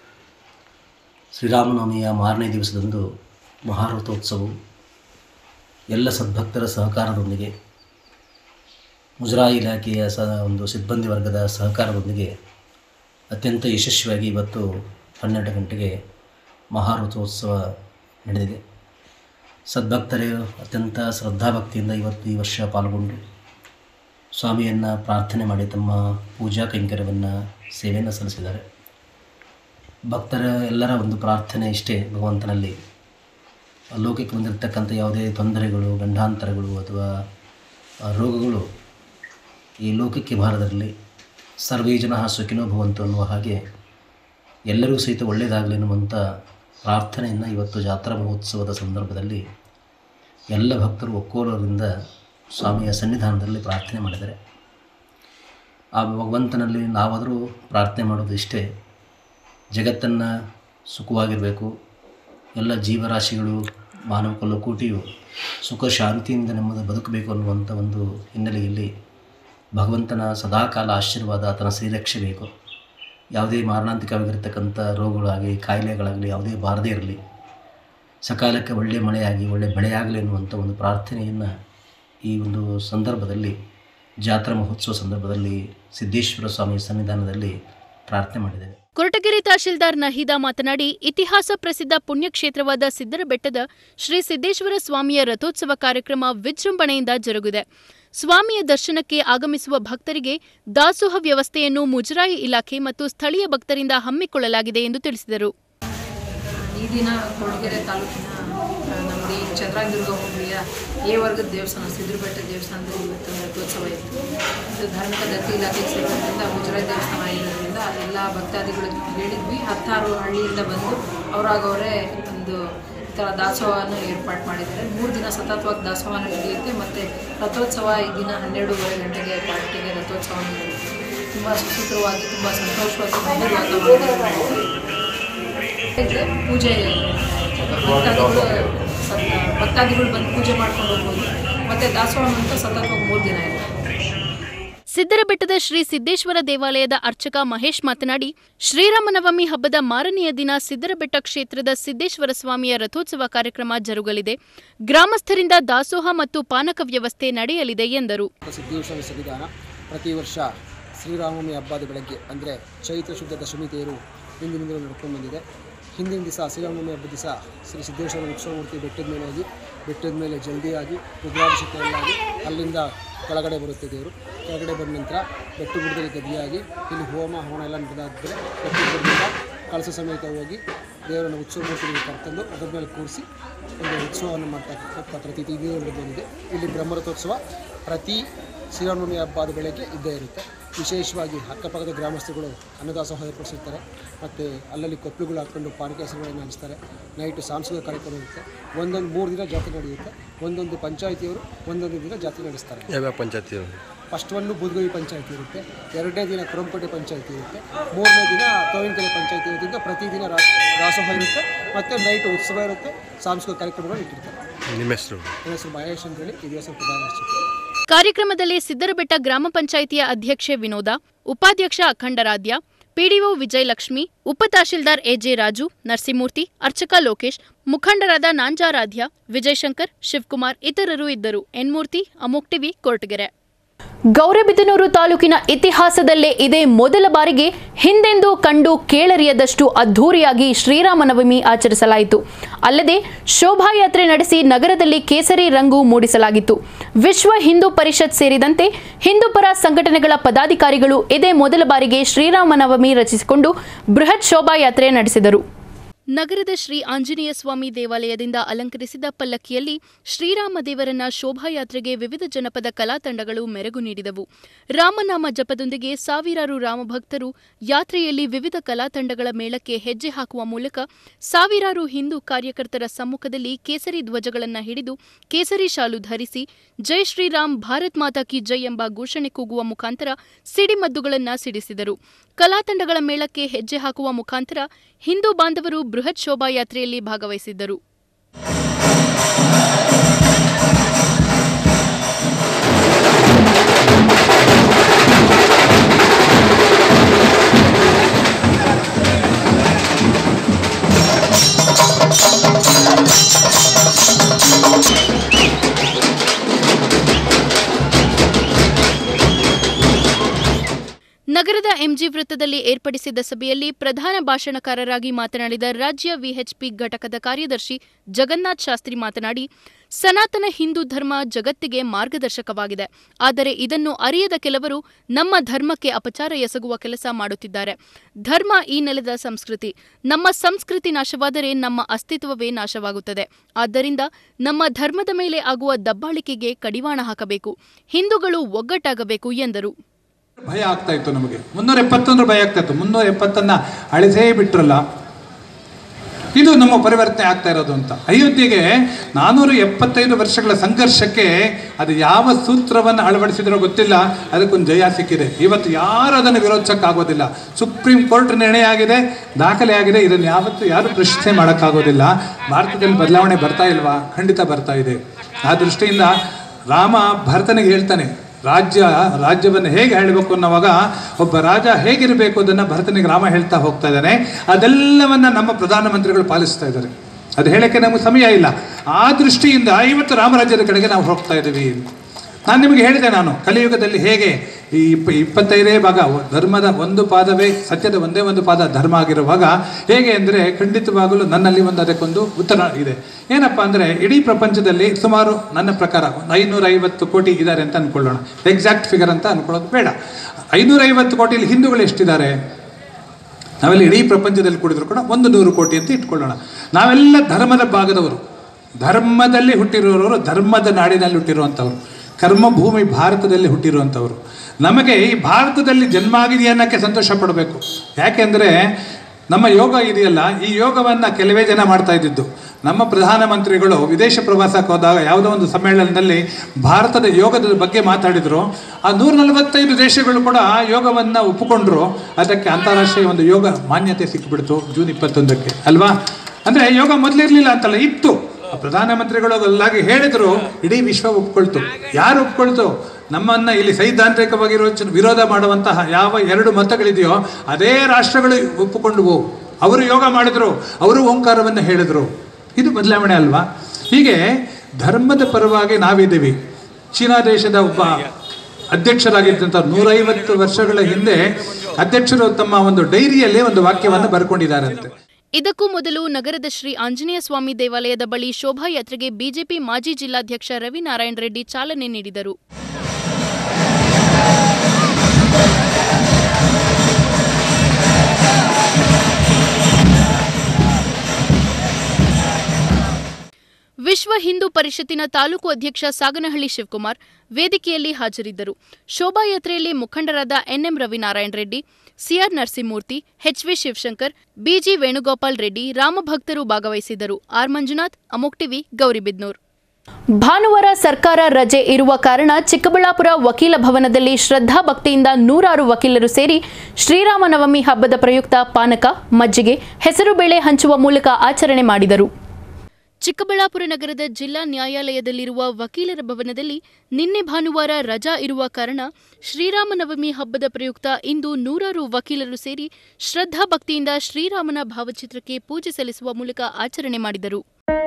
ಶ್ರೀರಾಮನವಮಿಯ ಮಾರನೇ ದಿವಸದಂದು ಮಹಾರಥೋತ್ಸವವು ಎಲ್ಲ ಸದ್ಭಕ್ತರ ಸಹಕಾರದೊಂದಿಗೆ ಮುಜರಾಯಿ ಇಲಾಖೆಯ ಸ ಒಂದು ಸಿಬ್ಬಂದಿ ವರ್ಗದ ಸಹಕಾರದೊಂದಿಗೆ ಅತ್ಯಂತ ಯಶಸ್ವಿಯಾಗಿ ಇವತ್ತು ಹನ್ನೆರಡು ಗಂಟೆಗೆ ಮಹಾರಥೋತ್ಸವ ನಡೆದಿದೆ ಸದ್ಭಕ್ತರು ಅತ್ಯಂತ ಶ್ರದ್ಧಾಭಕ್ತಿಯಿಂದ ಇವತ್ತು ಈ ವರ್ಷ ಪಾಲ್ಗೊಂಡು ಸ್ವಾಮಿಯನ್ನು ಪ್ರಾರ್ಥನೆ ಮಾಡಿ ತಮ್ಮ ಪೂಜಾ ಕೈಂಕರ್ಯವನ್ನು ಸೇವೆಯನ್ನು ಸಲ್ಲಿಸಿದ್ದಾರೆ ಭಕ್ತರ ಎಲ್ಲರ ಒಂದು ಪ್ರಾರ್ಥನೆ ಇಷ್ಟೇ ಭಗವಂತನಲ್ಲಿ ಲೋಕಕ್ಕೆ ಬಂದಿರತಕ್ಕಂಥ ಯಾವುದೇ ತೊಂದರೆಗಳು ಗಂಡಾಂತರಗಳು ಅಥವಾ ಆ, ರೋಗಗಳು ಈ ಲೋಕಕ್ಕೆ ಬಾರದಿರಲಿ ಸರ್ವೇ ಜನ ಸುಖಿನೋ ಭವಂತು ಅನ್ನುವ ಹಾಗೆ ಎಲ್ಲರಿಗೂ ಸಹಿತ ಒಳ್ಳೆಯದಾಗಲಿ ಎನ್ನುವಂಥ ಪ್ರಾರ್ಥನೆಯನ್ನು ಇವತ್ತು ಜಾತ್ರಾ ಮಹೋತ್ಸವದ ಸಂದರ್ಭದಲ್ಲಿ ಎಲ್ಲ ಭಕ್ತರು ಒಕ್ಕೋಲರಿಂದ ಸ್ವಾಮಿಯ ಸನ್ನಿಧಾನದಲ್ಲಿ ಪ್ರಾರ್ಥನೆ ಮಾಡಿದ್ದಾರೆ ಆ ಭಗವಂತನಲ್ಲಿ ನಾವಾದರೂ ಪ್ರಾರ್ಥನೆ ಮಾಡೋದು ಇಷ್ಟೇ ಜಗತ್ತನ್ನು ಸುಖವಾಗಿರಬೇಕು ಎಲ್ಲ ಜೀವರಾಶಿಗಳು ಮಾನವ ಕುಲಕೋಟಿಯು ಸುಖ ಶಾಂತಿಯಿಂದ ನೆಮ್ಮದಿ ಬದುಕಬೇಕು ಅನ್ನುವಂಥ ಒಂದು ಹಿನ್ನೆಲೆಯಲ್ಲಿ ಭಗವಂತನ ಸದಾಕಾಲ ಆಶೀರ್ವಾದ ಆತನ ಶ್ರೀರಕ್ಷೆ ಬೇಕು ಯಾವುದೇ ಮಾರಣಾಂತಿಕವಾಗಿರ್ತಕ್ಕಂಥ ರೋಗಗಳಾಗಲಿ ಕಾಯಿಲೆಗಳಾಗಲಿ ಯಾವುದೇ ಬಾರದೇ ಇರಲಿ ಸಕಾಲಕ್ಕೆ ಒಳ್ಳೆಯ ಮಳೆಯಾಗಿ ಒಳ್ಳೆಯ ಬೆಳೆಯಾಗಲಿ ಅನ್ನುವಂಥ ಒಂದು ಪ್ರಾರ್ಥನೆಯನ್ನು ಈ ಒಂದು ಸಂದರ್ಭದಲ್ಲಿ ಜಾತ್ರಾ ಮಹೋತ್ಸವ ಸಂದರ್ಭದಲ್ಲಿ ಸಿದ್ದೇಶ್ವರ ಸ್ವಾಮಿ ಸನ್ನಿಧಾನದಲ್ಲಿ ಪ್ರಾರ್ಥನೆ ಮಾಡಿದ್ದೇವೆ ಕೊರಟಗೆರೆ ತಹಶೀಲ್ದಾರ್ ನಹೀದಾ ಮಾತನಾಡಿ ಇತಿಹಾಸ ಪ್ರಸಿದ್ಧ ಪುಣ್ಯಕ್ಷೇತ್ರವಾದ ಸಿದ್ದರಬೆಟ್ಟದ ಶ್ರೀ ಸಿದ್ದೇಶ್ವರ ಸ್ವಾಮಿಯ ರಥೋತ್ಸವ ಕಾರ್ಯಕ್ರಮ ವಿಜೃಂಭಣೆಯಿಂದ ಜರುಗಿದೆ ಸ್ವಾಮಿಯ ದರ್ಶನಕ್ಕೆ ಆಗಮಿಸುವ ಭಕ್ತರಿಗೆ ದಾಸೋಹ ವ್ಯವಸ್ಥೆಯನ್ನು ಮುಜರಾಯಿ ಇಲಾಖೆ ಮತ್ತು ಸ್ಥಳೀಯ ಭಕ್ತರಿಂದ ಹಮ್ಮಿಕೊಳ್ಳಲಾಗಿದೆ ಎಂದು ತಿಳಿಸಿದರು ಈ ದಿನ ಕೊರಟಗೆರೆ ತಾಲೂಕಿನ ಆ, ನಮ್ಮದು ಈ ಚಂದ್ರಾಯದುರ್ಗ ಹೋಬಳಿಯ ಎ ವರ್ಗದ ದೇವಸ್ಥಾನ ಸಿದ್ರಬೆಟ್ಟ ದೇವಸ್ಥಾನದಲ್ಲಿ ಇವತ್ತು ರಥೋತ್ಸವ ಇತ್ತು ಇದು ಧಾರ್ಮಿಕ ದತ್ತಿ ಇಲಾಖೆಗೆ ಸೇರೋದ್ರಿಂದ ಮುಜರಾಯಿ ದೇವಸ್ಥಾನ ಆಗಿರೋದ್ರಿಂದ ಎಲ್ಲ ಭಕ್ತಾದಿಗಳು ಹೇಳಿದ್ವಿ ಹತ್ತಾರು ಹಳ್ಳಿಯಿಂದ ಬಂದು ಅವರಾಗವರೇ ಒಂದು ಈ ಥರ ದಾಸೋಹವನ್ನು ಏರ್ಪಾಡು ಮಾಡಿದ್ದಾರೆ ಮೂರು ದಿನ ಸತತವಾಗಿ ದಾಸೋಹ ನಡೆಯುತ್ತೆ ಮತ್ತು ರಥೋತ್ಸವ ಈ ದಿನ ಹನ್ನೆರಡೂವರೆ ಗಂಟೆಗೆ ಪಾರ್ಟಿಗೆ ರಥೋತ್ಸವ ನಡೆಯುತ್ತೆ ತುಂಬ ಸುಸೂತ್ರವಾಗಿ ತುಂಬ ಸಂತೋಷವಾಗಿ ಭವ್ಯ ವಾತಾವರಣದಲ್ಲಿ ಇದೆ. ಪೂಜೆ ಭಕ್ತಾದಿಗಳು ಸತ್ತ- ಭಕ್ತಾದಿಗಳು ಬಂದು ಪೂಜೆ ಮಾಡ್ಕೊಂಡು ಹೋಗ್ಬೋದು ಮತ್ತು ದಾಸೋಹ ಅಂತ ಸತತವಾಗಿ ಮೂರು ದಿನ ಇದೆ ಸಿದ್ದರಬೆಟ್ಟದ ಶ್ರೀ ಸಿದ್ದೇಶ್ವರ ದೇವಾಲಯದ ಅರ್ಚಕ ಮಹೇಶ್ ಮಾತನಾಡಿ ಶ್ರೀರಾಮನವಮಿ ಹಬ್ಬದ ಮಾರನೆಯ ದಿನ ಸಿದ್ದರಬೆಟ್ಟ ಕ್ಷೇತ್ರದ ಸಿದ್ದೇಶ್ವರ ಸ್ವಾಮಿಯ ರಥೋತ್ಸವ ಕಾರ್ಯಕ್ರಮ ಜರುಗಲಿದೆ ಗ್ರಾಮಸ್ಥರಿಂದ ದಾಸೋಹ ಮತ್ತು ಪಾನಕ ವ್ಯವಸ್ಥೆ ನಡೆಯಲಿದೆ ಎಂದರು ಸಿದ್ದೇಶ್ವರ ಸನ್ನಿಧಾನ ಪ್ರತಿ ವರ್ಷ ಶ್ರೀರಾಮನವಮಿ ಹಬ್ಬದ ಬೆಳಗ್ಗೆ ಅಂದರೆ ಚೈತ್ರ ಶುದ್ಧ ದಶಮಿ ತೇರು ಹಿಂದಿನಿಂದಲೂ ನಡ್ಕೊಂಡು ಬಂದಿದೆ ಹಿಂದಿನ ದಿವಸ ಶ್ರೀರಾಮನವಮಿ ಹಬ್ಬದ ದಿವಸ ಶ್ರೀ ಸಿದ್ದೇಶ್ವರ ಉತ್ಸವಮೂರ್ತಿ ಬೆಟ್ಟದ ಮೇಲೆ ಹೋಗಿ ಬೆಟ್ಟದ ಮೇಲೆ ಜಲ್ದಿಯಾಗಿ ರುದ್ರಾಭಿಷೇಕ ಎಲ್ಲ ಆಗಿ ಅಲ್ಲಿಂದ ಕೆಳಗಡೆ ಬರುತ್ತೆ ದೇವರು ಕೆಳಗಡೆ ಬಂದ ನಂತರ ಬೆಟ್ಟ ಗುಡ್ಡದಲ್ಲಿ ಗದಿಯಾಗಿ ಇಲ್ಲಿ ಹೋಮ ಹವನ ಎಲ್ಲ ನಡೆದಾದ್ಮೇಲೆ ಬೆಟ್ಟ ಗುಡ್ಡದಿಂದ ಕಳಸ ಸಮೇತ ಹೋಗಿ ದೇವರನ್ನು ಉತ್ಸವ ಮೂರ್ತಿಗೆ ಕರ್ತಂದು ಅದರ ಮೇಲೆ ಕೂರಿಸಿ ಒಂದು ಉತ್ಸವವನ್ನು ಮಾಡ್ತಕ್ಕಂಥ ಪ್ರತಿ ತಿಂಗಳು ನಡೆದು ಬಂದಿದೆ ಇಲ್ಲಿ ಬ್ರಹ್ಮರಥೋತ್ಸವ ಪ್ರತಿ ಶ್ರೀರಾಮನವಮಿ ಹಬ್ಬದ ಬೆಳಗ್ಗೆ ಇದ್ದೇ ಇರುತ್ತೆ ವಿಶೇಷವಾಗಿ ಅಕ್ಕಪಕ್ಕದ ಗ್ರಾಮಸ್ಥರುಗಳು ಅನ್ನದಾಸೋಹ ಏರ್ಪಡಿಸಿರ್ತಾರೆ ಮತ್ತು ಅಲ್ಲಲ್ಲಿ ಕೊಪ್ಪಳುಗಳು ಹಾಕ್ಕೊಂಡು ಪಾನಕೇಸಗಳನ್ನು ಹಂಚ್ತಾರೆ ನೈಟು ಸಾಂಸ್ಕೃತಿಕ ಕಾರ್ಯಕ್ರಮ ಇರುತ್ತೆ ಒಂದೊಂದು ಮೂರು ದಿನ ಜಾತ್ರೆ ನಡೆಯುತ್ತೆ ಒಂದೊಂದು ಪಂಚಾಯಿತಿಯವರು ಒಂದೊಂದು ದಿನ ಜಾತ್ರೆ ನಡೆಸ್ತಾರೆ ಯಾವ್ಯಾವ ಪಂಚಾಯತಿ ಫಸ್ಟ್ ಒಂದು ಬೂದ್ಗವಿ ಪಂಚಾಯತಿ ಇರುತ್ತೆ ಎರಡನೇ ದಿನ ಕುರಂಕೋಟೆ ಪಂಚಾಯತಿ ಇರುತ್ತೆ ಮೂರನೇ ದಿನ ತೋವಿನಕೆರೆ ಪಂಚಾಯತಿ ಇರೋದ್ರಿಂದ ಪ್ರತಿದಿನ ರಾ ದಾಸೋಹ ಇರುತ್ತೆ ಮತ್ತು ನೈಟ್ ಉತ್ಸವ ಇರುತ್ತೆ ಸಾಂಸ್ಕೃತಿಕ ಕಾರ್ಯಕ್ರಮಗಳು ಇಟ್ಟಿರ್ತಾರೆ ನಿಮ್ಮ ಹೆಸರು ನನ್ನ ಹೆಸರು ಮಹೇಶ್ ಅಂತ ಹೇಳಿ ಈ ದಿವಸ ಪ್ರಧಾನ ಅರ್ಚಕ ಕಾರ್ಯಕ್ರಮದಲ್ಲಿ ಸಿದ್ದರಬೆಟ್ಟ ಗ್ರಾಮ ಪಂಚಾಯಿತಿಯ ಅಧ್ಯಕ್ಷೆ ವಿನೋದ ಉಪಾಧ್ಯಕ್ಷ ಅಖಂಡರಾಧ್ಯ ಪಿಡಿಒ ವಿಜಯಲಕ್ಷ್ಮಿ ಉಪ ತಹಶೀಲ್ದಾರ್ ಎಜೆ ರಾಜು ನರಸಿಮೂರ್ತಿ ಅರ್ಚಕ ಲೋಕೇಶ್ ಮುಖಂಡರಾದ ನಾಂಜಾರಾಧ್ಯ ವಿಜಯಶಂಕರ್ ಶಿವಕುಮಾರ್ ಇತರರು ಇದ್ದರು ಎನ್ಮೂರ್ತಿ ಅಮೋಕ್ ಟಿವಿ ಕೊರಟಗೆರೆ ಗೌರೆಬಿದನೂರು ತಾಲೂಕಿನ ಇತಿಹಾಸದಲ್ಲೇ ಇದೇ ಮೊದಲ ಬಾರಿಗೆ ಹಿಂದೆಂದೂ ಕಂಡು ಕೇಳರಿಯದಷ್ಟು ಅದ್ಧೂರಿಯಾಗಿ ಶ್ರೀರಾಮನವಮಿ ಆಚರಿಸಲಾಯಿತು ಅಲ್ಲದೆ ಶೋಭಾಯಾತ್ರೆ ನಡೆಸಿ ನಗರದಲ್ಲಿ ಕೇಸರಿ ರಂಗು ಮೂಡಿಸಲಾಗಿತ್ತು ವಿಶ್ವ ಹಿಂದೂ ಪರಿಷತ್ ಸೇರಿದಂತೆ ಹಿಂದೂಪರ ಸಂಘಟನೆಗಳ ಪದಾಧಿಕಾರಿಗಳು ಇದೇ ಮೊದಲ ಬಾರಿಗೆ ಶ್ರೀರಾಮನವಮಿ ರಚಿಸಿಕೊಂಡು ಬೃಹತ್ ಶೋಭಾಯಾತ್ರೆ ನಡೆಸಿದರು ನಗರದ ಶ್ರೀ ಆಂಜನೇಯ ಸ್ವಾಮಿ ದೇವಾಲಯದಿಂದ ಅಲಂಕರಿಸಿದ ಪಲ್ಲಕ್ಕಿಯಲ್ಲಿ ಶ್ರೀರಾಮ ದೇವರನ್ನ ಶೋಭಾಯಾತ್ರೆಗೆ ವಿವಿಧ ಜನಪದ ಕಲಾ ತಂಡಗಳು ಮೆರುಗು ನೀಡಿದವು ರಾಮನಾಮ ಜಪದೊಂದಿಗೆ ಸಾವಿರಾರು ರಾಮಭಕ್ತರು ಯಾತ್ರೆಯಲ್ಲಿ ವಿವಿಧ ಕಲಾ ತಂಡಗಳ ಮೇಳಕ್ಕೆ ಹೆಜ್ಜೆ ಹಾಕುವ ಮೂಲಕ ಸಾವಿರಾರು ಹಿಂದೂ ಕಾರ್ಯಕರ್ತರ ಸಮ್ಮುಖದಲ್ಲಿ ಕೇಸರಿ ಧ್ವಜಗಳನ್ನು ಹಿಡಿದು ಕೇಸರಿ ಶಾಲು ಧರಿಸಿ ಜೈ ಶ್ರೀರಾಮ್ ಭಾರತ್ ಮಾತಾ ಕಿ ಜೈ ಎಂಬ ಘೋಷಣೆ ಕೂಗುವ ಮುಖಾಂತರ ಸಿಡಿಮದ್ದುಗಳನ್ನು ಸಿಡಿಸಿದರು ಕಲಾ ತಂಡಗಳ ಮೇಳಕ್ಕೆ ಹೆಜ್ಜೆ ಹಾಕುವ ಮುಖಾಂತರ ಹಿಂದೂ ಬಾಂಧವರು ಬೃಹತ್ ಶೋಭಾಯಾತ್ರೆಯಲ್ಲಿ ಭಾಗವಹಿಸಿದ್ದರು ನಗರದ ಎಂಜಿ ವೃತ್ತದಲ್ಲಿ ಏರ್ಪಡಿಸಿದ್ದ ಸಭೆಯಲ್ಲಿ ಪ್ರಧಾನ ಭಾಷಣಕಾರರಾಗಿ ಮಾತನಾಡಿದ ರಾಜ್ಯ ವಿಎಚ್ಪಿ ಘಟಕದ ಕಾರ್ಯದರ್ಶಿ ಜಗನ್ನಾಥ್ ಶಾಸ್ತ್ರಿ ಮಾತನಾಡಿ ಸನಾತನ ಹಿಂದೂ ಧರ್ಮ ಜಗತ್ತಿಗೆ ಮಾರ್ಗದರ್ಶಕವಾಗಿದೆ ಆದರೆ ಇದನ್ನು ಅರಿಯದ ಕೆಲವರು ನಮ್ಮ ಧರ್ಮಕ್ಕೆ ಅಪಚಾರ ಎಸಗುವ ಕೆಲಸ ಮಾಡುತ್ತಿದ್ದಾರೆ ಧರ್ಮ ಈ ನೆಲದ ಸಂಸ್ಕೃತಿ ನಮ್ಮ ಸಂಸ್ಕೃತಿ ನಾಶವಾದರೆ ನಮ್ಮ ಅಸ್ತಿತ್ವವೇ ನಾಶವಾಗುತ್ತದೆ ಆದ್ದರಿಂದ ನಮ್ಮ ಧರ್ಮದ ಮೇಲೆ ಆಗುವ ದಬ್ಬಾಳಿಕೆಗೆ ಕಡಿವಾಣ ಹಾಕಬೇಕು ಹಿಂದೂಗಳು ಒಗ್ಗಟ್ಟಾಗಬೇಕು ಎಂದರು ಭಯ ಆಗ್ತಾ ಇತ್ತು ನಮಗೆ ಮುನ್ನೂರ ಎಪ್ಪತ್ತೊಂದರ ಭಯ ಆಗ್ತಾ ಇತ್ತು ಮುನ್ನೂರ ಎಪ್ಪತ್ತನ್ನ ಅಳಿಸೇ ಬಿಟ್ರಲ್ಲ ಇದು ನಮ್ಮ ಪರಿವರ್ತನೆ ಆಗ್ತಾ ಇರೋದು ಅಂತ ಅಯೋಧ್ಯೆಗೆ ನಾನೂರ ಎಪ್ಪತ್ತೈದು ವರ್ಷಗಳ ಸಂಘರ್ಷಕ್ಕೆ ಅದು ಯಾವ ಸೂತ್ರವನ್ನು ಅಳವಡಿಸಿದ್ರೋ ಗೊತ್ತಿಲ್ಲ ಅದಕ್ಕೊಂದು ಜಯ ಸಿಕ್ಕಿದೆ ಇವತ್ತು ಯಾರು ಅದನ್ನು ವಿರೋಧಿಸಕ್ಕಾಗೋದಿಲ್ಲ ಸುಪ್ರೀಂ ಕೋರ್ಟ್ ನಿರ್ಣಯ ಆಗಿದೆ ದಾಖಲೆ ಆಗಿದೆ ಇದನ್ನು ಯಾವತ್ತೂ ಯಾರು ಪ್ರಶ್ನೆ ಮಾಡೋಕ್ಕಾಗೋದಿಲ್ಲ ಭಾರತದಲ್ಲಿ ಬದಲಾವಣೆ ಬರ್ತಾ ಇಲ್ವಾ ಖಂಡಿತ ಬರ್ತಾ ಇದೆ ಆ ದೃಷ್ಟಿಯಿಂದ ರಾಮ ಭರತನಿಗೆ ಹೇಳ್ತಾನೆ ರಾಜ್ಯ ರಾಜ್ಯವನ್ನು ಹೇಗೆ ಹೇಳಬೇಕು ಅನ್ನೋವಾಗ ಒಬ್ಬ ರಾಜ ಹೇಗಿರಬೇಕು ಅದನ್ನು ಭರತನಿಗೆ ರಾಮ ಹೇಳ್ತಾ ಹೋಗ್ತಾ ಇದ್ದಾನೆ ಅದೆಲ್ಲವನ್ನ ನಮ್ಮ ಪ್ರಧಾನಮಂತ್ರಿಗಳು ಪಾಲಿಸ್ತಾ ಇದ್ದಾರೆ ಅದು ಹೇಳಕ್ಕೆ ನಮಗೆ ಸಮಯ ಇಲ್ಲ ಆ ದೃಷ್ಟಿಯಿಂದ ಇವತ್ತು ರಾಮರಾಜ್ಯದ ಕಡೆಗೆ ನಾವು ಹೋಗ್ತಾ ಇದ್ದೀವಿ ನಾನು ನಿಮಗೆ ಹೇಳಿದೆ ನಾನು ಕಲಿಯುಗದಲ್ಲಿ ಹೇಗೆ ಈ ಇಪ್ಪ ಇಪ್ಪತ್ತೈದೇ ಭಾಗ ಧರ್ಮದ ಒಂದು ಪಾದವೇ ಸತ್ಯದ ಒಂದೇ ಒಂದು ಪಾದ ಧರ್ಮ ಆಗಿರುವಾಗ ಹೇಗೆ ಅಂದರೆ ಖಂಡಿತವಾಗಲೂ ನನ್ನಲ್ಲಿ ಒಂದು ಅದಕ್ಕೊಂದು ಉತ್ತರ ಇದೆ ಏನಪ್ಪ ಅಂದರೆ ಇಡೀ ಪ್ರಪಂಚದಲ್ಲಿ ಸುಮಾರು ನನ್ನ ಪ್ರಕಾರ ಒಂದು ಐನೂರೈವತ್ತು ಕೋಟಿ ಇದ್ದಾರೆ ಅಂತ ಅಂದ್ಕೊಳ್ಳೋಣ ಎಕ್ಸಾಕ್ಟ್ ಫಿಗರ್ ಅಂತ ಅಂದ್ಕೊಳ್ಳೋದು ಬೇಡ ಐನೂರೈವತ್ತು ಕೋಟಿಲಿ ಹಿಂದೂಗಳು ಎಷ್ಟಿದ್ದಾರೆ ನಾವೆಲ್ಲ ಇಡೀ ಪ್ರಪಂಚದಲ್ಲಿ ಕೂಡಿದ್ರು ಕೂಡ ಒಂದು ನೂರು ಕೋಟಿ ಅಂತ ಇಟ್ಕೊಳ್ಳೋಣ ನಾವೆಲ್ಲ ಧರ್ಮದ ಭಾಗದವರು ಧರ್ಮದಲ್ಲಿ ಹುಟ್ಟಿರುವವರು ಧರ್ಮದ ನಾಡಿನಲ್ಲಿ ಹುಟ್ಟಿರುವಂಥವ್ರು ಕರ್ಮಭೂಮಿ ಭಾರತದಲ್ಲಿ ಹುಟ್ಟಿರುವಂಥವ್ರು ನಮಗೆ ಈ ಭಾರತದಲ್ಲಿ ಜನ್ಮ ಆಗಿದೆ ಅನ್ನೋಕ್ಕೆ ಸಂತೋಷ ಪಡಬೇಕು ಯಾಕೆಂದರೆ ನಮ್ಮ ಯೋಗ ಇದೆಯಲ್ಲ ಈ ಯೋಗವನ್ನು ಕೆಲವೇ ಜನ ಮಾಡ್ತಾ ಇದ್ದಿದ್ದು ನಮ್ಮ ಪ್ರಧಾನಮಂತ್ರಿಗಳು ವಿದೇಶ ಪ್ರವಾಸಕ್ಕೆ ಹೋದಾಗ ಯಾವುದೋ ಒಂದು ಸಮ್ಮೇಳನದಲ್ಲಿ ಭಾರತದ ಯೋಗದ ಬಗ್ಗೆ ಮಾತಾಡಿದರು ಆ ನೂರ ನಲವತ್ತೈದು ದೇಶಗಳು ಕೂಡ ಆ ಯೋಗವನ್ನು ಒಪ್ಪಿಕೊಂಡ್ರು ಅದಕ್ಕೆ ಅಂತಾರಾಷ್ಟ್ರೀಯ ಒಂದು ಯೋಗ ಮಾನ್ಯತೆ ಸಿಕ್ಕಿಬಿಡ್ತು ಜೂನ್ ಇಪ್ಪತ್ತೊಂದಕ್ಕೆ ಅಲ್ವಾ ಅಂದರೆ ಯೋಗ ಮೊದಲಿರಲಿಲ್ಲ ಅಂತಲ್ಲ ಇತ್ತು ಆ ಪ್ರಧಾನಮಂತ್ರಿಗಳು ಅಲ್ಲಾಗಿ ಹೇಳಿದ್ರು ಇಡೀ ವಿಶ್ವ ಒಪ್ಕೊಳ್ತು ಯಾರು ಒಪ್ಕೊಳ್ತು ನಮ್ಮನ್ನ ಇಲ್ಲಿ ಸೈದ್ಧಾಂತಿಕವಾಗಿ ವಿರೋಚ- ವಿರೋಧ ಮಾಡುವಂತಹ ಯಾವ ಎರಡು ಮತಗಳಿದೆಯೋ ಅದೇ ರಾಷ್ಟ್ರಗಳು ಒಪ್ಪಿಕೊಂಡವು ಅವರು ಯೋಗ ಮಾಡಿದ್ರು ಅವರು ಓಂಕಾರವನ್ನು ಹೇಳಿದ್ರು ಇದು ಬದಲಾವಣೆ ಅಲ್ವಾ ಹೀಗೆ ಧರ್ಮದ ಪರವಾಗಿ ನಾವಿದ್ದೀವಿ ಚೀನಾ ದೇಶದ ಒಬ್ಬ ಅಧ್ಯಕ್ಷರಾಗಿದ್ದಂಥ ನೂರೈವತ್ತು ವರ್ಷಗಳ ಹಿಂದೆ ಅಧ್ಯಕ್ಷರು ತಮ್ಮ ಒಂದು ಡೈರಿಯಲ್ಲಿ ಒಂದು ವಾಕ್ಯವನ್ನು ಬರ್ಕೊಂಡಿದ್ದಾರಂತೆ ಇದಕ್ಕೂ ಮೊದಲು ನಗರದ ಶ್ರೀ ಆಂಜನೇಯ ಸ್ವಾಮಿ ದೇವಾಲಯದ ಬಳಿ ಶೋಭಾಯಾತ್ರೆಗೆ ಬಿಜೆಪಿ ಮಾಜಿ ಜಿಲ್ಲಾಧ್ಯಕ್ಷ ರವಿನಾರಾಯಣ ರೆಡ್ಡಿ ಚಾಲನೆ ನೀಡಿದರು ವಿಶ್ವ ಹಿಂದೂ ಪರಿಷತ್ತಿನ ತಾಲೂಕು ಅಧ್ಯಕ್ಷ ಸಾಗನಹಳ್ಳಿ ಶಿವಕುಮಾರ್ ವೇದಿಕೆಯಲ್ಲಿ ಹಾಜರಿದ್ದರು ಶೋಭಾಯಾತ್ರೆಯಲ್ಲಿ ಮುಖಂಡರಾದ NM Ravinarayana Reddy CR Narasimhamurthy HV Shivashankar BG Venugopal Reddy ರಾಮಭಕ್ತರು ಭಾಗವಹಿಸಿದ್ದರು ಆರ್ ಮಂಜುನಾಥ್ ಅಮೋಕ್ ಟಿವಿ ಗೌರಿಬಿದ್ನೂರ್ ಭಾನುವಾರ ಸರ್ಕಾರ ರಜೆ ಇರುವ ಕಾರಣ ಚಿಕ್ಕಬಳ್ಳಾಪುರ ವಕೀಲ ಭವನದಲ್ಲಿ ಶ್ರದ್ಧಾ ಭಕ್ತಿಯಿಂದ ನೂರಾರು ವಕೀಲರು ಸೇರಿ ಶ್ರೀರಾಮನವಮಿ ಹಬ್ಬದ ಪ್ರಯುಕ್ತ ಪಾನಕ ಮಜ್ಜಿಗೆ ಹೆಸರುಬೇಳೆ ಹಂಚುವ ಮೂಲಕ ಆಚರಣೆ ಮಾಡಿದರು ಚಿಕ್ಕಬಳ್ಳಾಪುರ ನಗರದ ಜಿಲ್ಲಾ ನ್ಯಾಯಾಲಯದಲ್ಲಿರುವ ವಕೀಲರ ಭವನದಲ್ಲಿ ನಿನ್ನೆ ಭಾನುವಾರ ರಜಾ ಇರುವ ಕಾರಣ ಶ್ರೀರಾಮನವಮಿ ಹಬ್ಬದ ಪ್ರಯುಕ್ತ ಇಂದು ನೂರಾರು ವಕೀಲರು ಸೇರಿ ಶ್ರದ್ಧಾಭಕ್ತಿಯಿಂದ ಶ್ರೀರಾಮನ ಭಾವಚಿತ್ರಕ್ಕೆ ಪೂಜೆ ಸಲ್ಲಿಸುವ ಮೂಲಕ ಆಚರಣೆ ಮಾಡಿದರು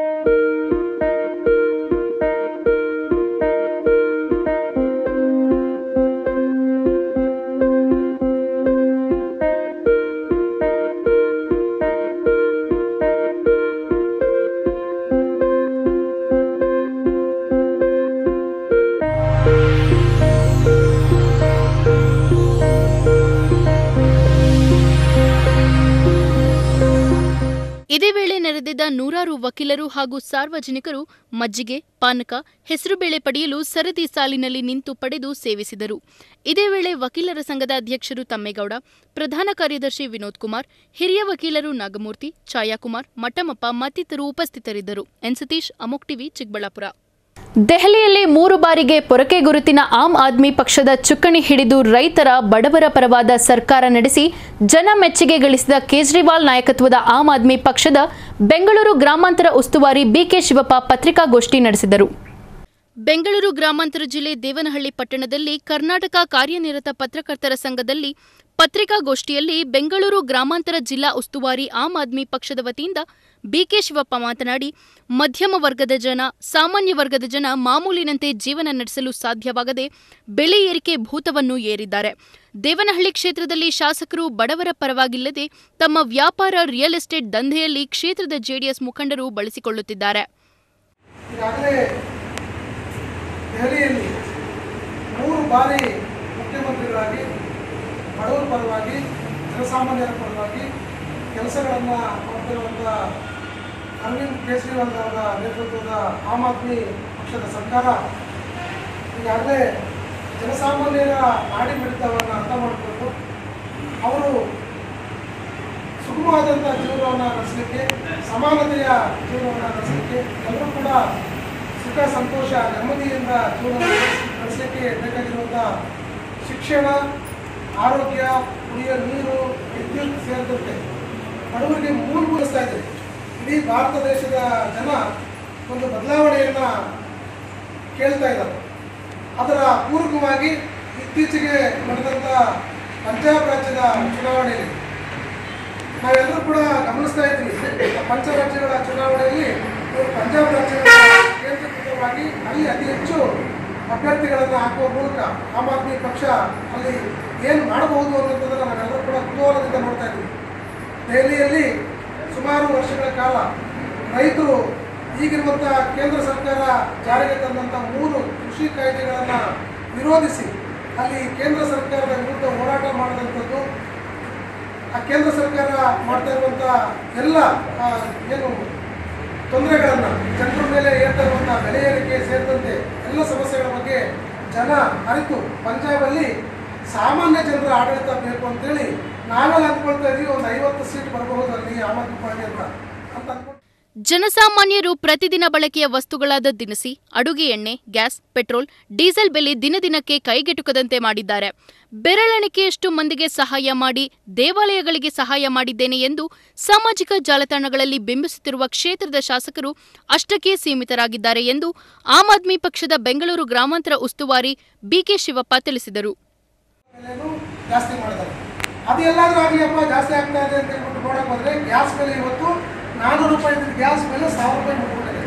ಇದೇ ವೇಳೆ ನೆರೆದಿದ್ದ ನೂರಾರು ವಕೀಲರು ಹಾಗೂ ಸಾರ್ವಜನಿಕರು ಮಜ್ಜಿಗೆ ಪಾನಕ ಹೆಸರುಬೇಳೆ ಪಡೆಯಲು ಸರದಿ ಸಾಲಿನಲ್ಲಿ ನಿಂತು ಪಡೆದು ಸೇವಿಸಿದರು ಇದೇ ವೇಳೆ ವಕೀಲರ ಸಂಘದ ಅಧ್ಯಕ್ಷರು ತಮ್ಮೇಗೌಡ ಪ್ರಧಾನ ಕಾರ್ಯದರ್ಶಿ ವಿನೋದ್ ಕುಮಾರ್ ಹಿರಿಯ ವಕೀಲರು ನಾಗಮೂರ್ತಿ ಛಾಯಾಕುಮಾರ್ ಮಟ್ಟಮಪ್ಪ ಮತ್ತಿತರರು ಉಪಸ್ಥಿತರಿದ್ದರು ಎನ್ ಸತೀಶ್ ಅಮೋಕ್ ಟಿವಿ ಚಿಕ್ಕಬಳ್ಳಾಪುರ ದೆಹಲಿಯಲ್ಲಿ ಮೂರು ಬಾರಿಗೆ ಪೊರಕೆ ಗುರುತಿನ ಆಮ್ ಆದ್ಮಿ ಪಕ್ಷದ ಚುಕ್ಕಣಿ ಹಿಡಿದು ರೈತರ ಬಡವರ ಪರವಾದ ಸರ್ಕಾರ ನಡೆಸಿ ಜನ ಮೆಚ್ಚುಗೆ ಗಳಿಸಿದ ಕೇಜ್ರಿವಾಲ್ ನಾಯಕತ್ವದ ಆಮ್ ಆದ್ಮಿ ಪಕ್ಷದ ಬೆಂಗಳೂರು ಗ್ರಾಮಾಂತರ ಉಸ್ತುವಾರಿ ಬಿಕೆ ಶಿವಪ್ಪ ಪತ್ರಿಕಾಗೋಷ್ಠಿ ನಡೆಸಿದರು ಬೆಂಗಳೂರು ಗ್ರಾಮಾಂತರ ಜಿಲ್ಲೆ ದೇವನಹಳ್ಳಿ ಪಟ್ಟಣದಲ್ಲಿ ಕರ್ನಾಟಕ ಕಾರ್ಯನಿರತ ಪತ್ರಕರ್ತರ ಸಂಘದಲ್ಲಿ ಪತ್ರಿಕಾಗೋಷ್ಠಿಯಲ್ಲಿ ಬೆಂಗಳೂರು ಗ್ರಾಮಾಂತರ ಜಿಲ್ಲಾ ಉಸ್ತುವಾರಿ ಆಮ್ ಆದ್ಮಿ ಪಕ್ಷದ ವತಿಯಿಂದ ಬಿಕೆ ಶಿವಪ್ಪ ಮಾತನಾಡಿ ಮಧ್ಯಮ ವರ್ಗದ ಜನ ಸಾಮಾನ್ಯ ವರ್ಗದ ಜನ ಮಾಮೂಲಿನಂತೆ ಜೀವನ ನಡೆಸಲು ಸಾಧ್ಯವಾಗದೆ ಬೆಲೆ ಏರಿಕೆ ಭೂತವನ್ನು ಏರಿದ್ದಾರೆ ದೇವನಹಳ್ಳಿ ಕ್ಷೇತ್ರದಲ್ಲಿ ಶಾಸಕರು ಬಡವರ ಪರವಾಗಿಲ್ಲದೆ ತಮ್ಮ ವ್ಯಾಪಾರ ರಿಯಲ್ ಎಸ್ಟೇಟ್ ದಂಧೆಯಲ್ಲಿ ಕ್ಷೇತ್ರದ ಜೆಡಿಎಸ್ ಮುಖಂಡರು ಬಳಸಿಕೊಳ್ಳುತ್ತಿದ್ದಾರೆ ಈಗಾಗಲೇ ದೆಹಲಿಯಲ್ಲಿ ಮೂರು ಬಾರಿ ಮುಖ್ಯಮಂತ್ರಿಗಳಾಗಿ ಬಡವರ ಪರವಾಗಿ ಜನಸಾಮಾನ್ಯರ ಪರವಾಗಿ ಕೆಲಸಗಳನ್ನು ಮಾಡ್ತಿರುವಂಥ ಅರವಿಂದ್ ಕೇಜ್ರಿವಾಲ್ ಅವರ ನೇತೃತ್ವದ ಆಮ್ ಆದ್ಮಿ ಪಕ್ಷದ ಸರ್ಕಾರ ಈಗಾಗಲೇ ಜನಸಾಮಾನ್ಯರ ನಾಡಿ ಮಿಡಿತವನ್ನು ಅರ್ಥ ಮಾಡಿಕೊಂಡು ಅವರು ಸುಗಮವಾದಂಥ ಜೀವನವನ್ನು ನಡೆಸಲಿಕ್ಕೆ ಸಮಾನತೆಯ ಜೀವನವನ್ನು ನಡೆಸಲಿಕ್ಕೆ ಎಲ್ಲರೂ ಕೂಡ ಸುಖ ಸಂತೋಷ ನೆಮ್ಮದಿಯಿಂದ ಜೀವನ ನಡೆಸಲಿಕ್ಕೆ ಬೇಕಾಗಿರುವಂಥ ಶಿಕ್ಷಣ ಆರೋಗ್ಯ ಕುಡಿಯುವ ನೀರು ವಿದ್ಯುತ್ ಸೇರಿದಂತೆ ಬಡವರಿಗೆ ಮೂಲಭೂತಿಸ್ತಾ ಇದೆ ಇಡೀ ಭಾರತ ದೇಶದ ಜನ ಒಂದು ಬದಲಾವಣೆಯನ್ನು ಕೇಳ್ತಾ ಇದ್ದಾರೆ ಅದರ ಪೂರಕವಾಗಿ ಇತ್ತೀಚೆಗೆ ನಡೆದಂಥ ಪಂಜಾಬ್ ರಾಜ್ಯದ ಚುನಾವಣೆಯಲ್ಲಿ ನಾವೆಲ್ಲರೂ ಕೂಡ ಗಮನಿಸ್ತಾ ಇದ್ವಿ ಆ ಪಂಚರಾಜ್ಯಗಳ ಚುನಾವಣೆಯಲ್ಲಿ ಇವರು ಪಂಜಾಬ್ ರಾಜ್ಯದ ಕೇಂದ್ರೀಕೃತವಾಗಿ ಅಲ್ಲಿ ಅತಿ ಹೆಚ್ಚು ಅಭ್ಯರ್ಥಿಗಳನ್ನು ಹಾಕುವ ಮೂಲಕ ಆಮ್ ಆದ್ಮಿ ಪಕ್ಷ ಅಲ್ಲಿ ಏನು ಮಾಡಬಹುದು ಅನ್ನೋಂಥದ್ದನ್ನು ನಾವೆಲ್ಲರೂ ಕೂಡ ಕುತೂಹಲದಿಂದ ನೋಡ್ತಾ ಇದ್ವಿ ದೆಹಲಿಯಲ್ಲಿ ಸುಮಾರು ವರ್ಷಗಳ ಕಾಲ ರೈತರು ಈಗಿರುವಂಥ ಕೇಂದ್ರ ಸರ್ಕಾರ ಜಾರಿಗೆ ತಂದಂಥ ಮೂರು ಕೃಷಿ ಕಾಯ್ದೆಗಳನ್ನು ವಿರೋಧಿಸಿ ಅಲ್ಲಿ ಕೇಂದ್ರ ಸರ್ಕಾರದ ವಿರುದ್ಧ ಹೋರಾಟ ಮಾಡಿದಂಥದ್ದು ಆ ಕೇಂದ್ರ ಸರ್ಕಾರ ಮಾಡ್ತಾ ಇರುವಂಥ ಎಲ್ಲ ಆ, ಏನು ತೊಂದರೆಗಳನ್ನು ಜನರ ಮೇಲೆ ಏರ್ತಾ ಇರುವಂಥ ಬೆಲೆ ಏರಿಕೆ ಸೇರಿದಂತೆ ಎಲ್ಲ ಸಮಸ್ಯೆಗಳ ಬಗ್ಗೆ ಜನ ಅರಿತು ಪಂಜಾಬಲ್ಲಿ ಸಾಮಾನ್ಯ ಜನರ ಆಡಳಿತ ಬೇಕು ಅಂತೇಳಿ ನಾವೆಲ್ಲ ಅಂದ್ಕೊಳ್ತಾ ಇದ್ವಿ ಒಂದು ಐವತ್ತು ಸೀಟ್ ಬರಬಹುದು ಅಲ್ಲಿ ಆಮ್ ಆದ್ಮಿ ಪಾರ್ಟಿ ಅಂತ ಅಂತ ಅನ್ಕೊಂಡು ಜನಸಾಮಾನ್ಯರು ಪ್ರತಿದಿನ ಬಳಕೆಯ ವಸ್ತುಗಳಾದ ದಿನಸಿ ಅಡುಗೆ ಎಣ್ಣೆ ಗ್ಯಾಸ್ ಪೆಟ್ರೋಲ್ ಡೀಸೆಲ್ ಬೆಲೆ ದಿನದಿನಕ್ಕೆ ಕೈಗೆಟುಕದಂತೆ ಮಾಡಿದ್ದಾರೆ ಬೆರಳೆಣಿಕೆಯಷ್ಟು ಮಂದಿಗೆ ಸಹಾಯ ಮಾಡಿ ದೇವಾಲಯಗಳಿಗೆ ಸಹಾಯ ಮಾಡಿದ್ದೇನೆ ಎಂದು ಸಾಮಾಜಿಕ ಜಾಲತಾಣಗಳಲ್ಲಿ ಬಿಂಬಿಸುತ್ತಿರುವ ಕ್ಷೇತ್ರದ ಶಾಸಕರು ಅಷ್ಟಕ್ಕೆ ಸೀಮಿತರಾಗಿದ್ದಾರೆ ಎಂದು ಆಮ್ ಆದ್ಮಿ ಪಕ್ಷದ ಬೆಂಗಳೂರು ಗ್ರಾಮಾಂತರ ಉಸ್ತುವಾರಿ ಬಿಕೆ ಶಿವಪ್ಪ ತಿಳಿಸಿದರು ಬೆಲೆನೂ ಜಾಸ್ತಿ ಮಾಡಿದ್ದಾರೆ ಅದು ಎಲ್ಲಾದ್ರೂ ಆಗಲಿಯಪ್ಪ ಜಾಸ್ತಿ ಆಗ್ತಾ ಇದೆ ಅಂತ ಹೇಳ್ಬಿಟ್ಟು ನೋಡಕ್ ಹೋದ್ರೆ ಗ್ಯಾಸ್ ಬೆಲೆ ಇವತ್ತು ನಾನ್ನೂರು ರೂಪಾಯಿ ಇದ್ದ ಗ್ಯಾಸ್ ಬೆಲೆ ಸಾವಿರ ರೂಪಾಯಿ ಮುಟ್ಬಿಟ್ಟಿದೆ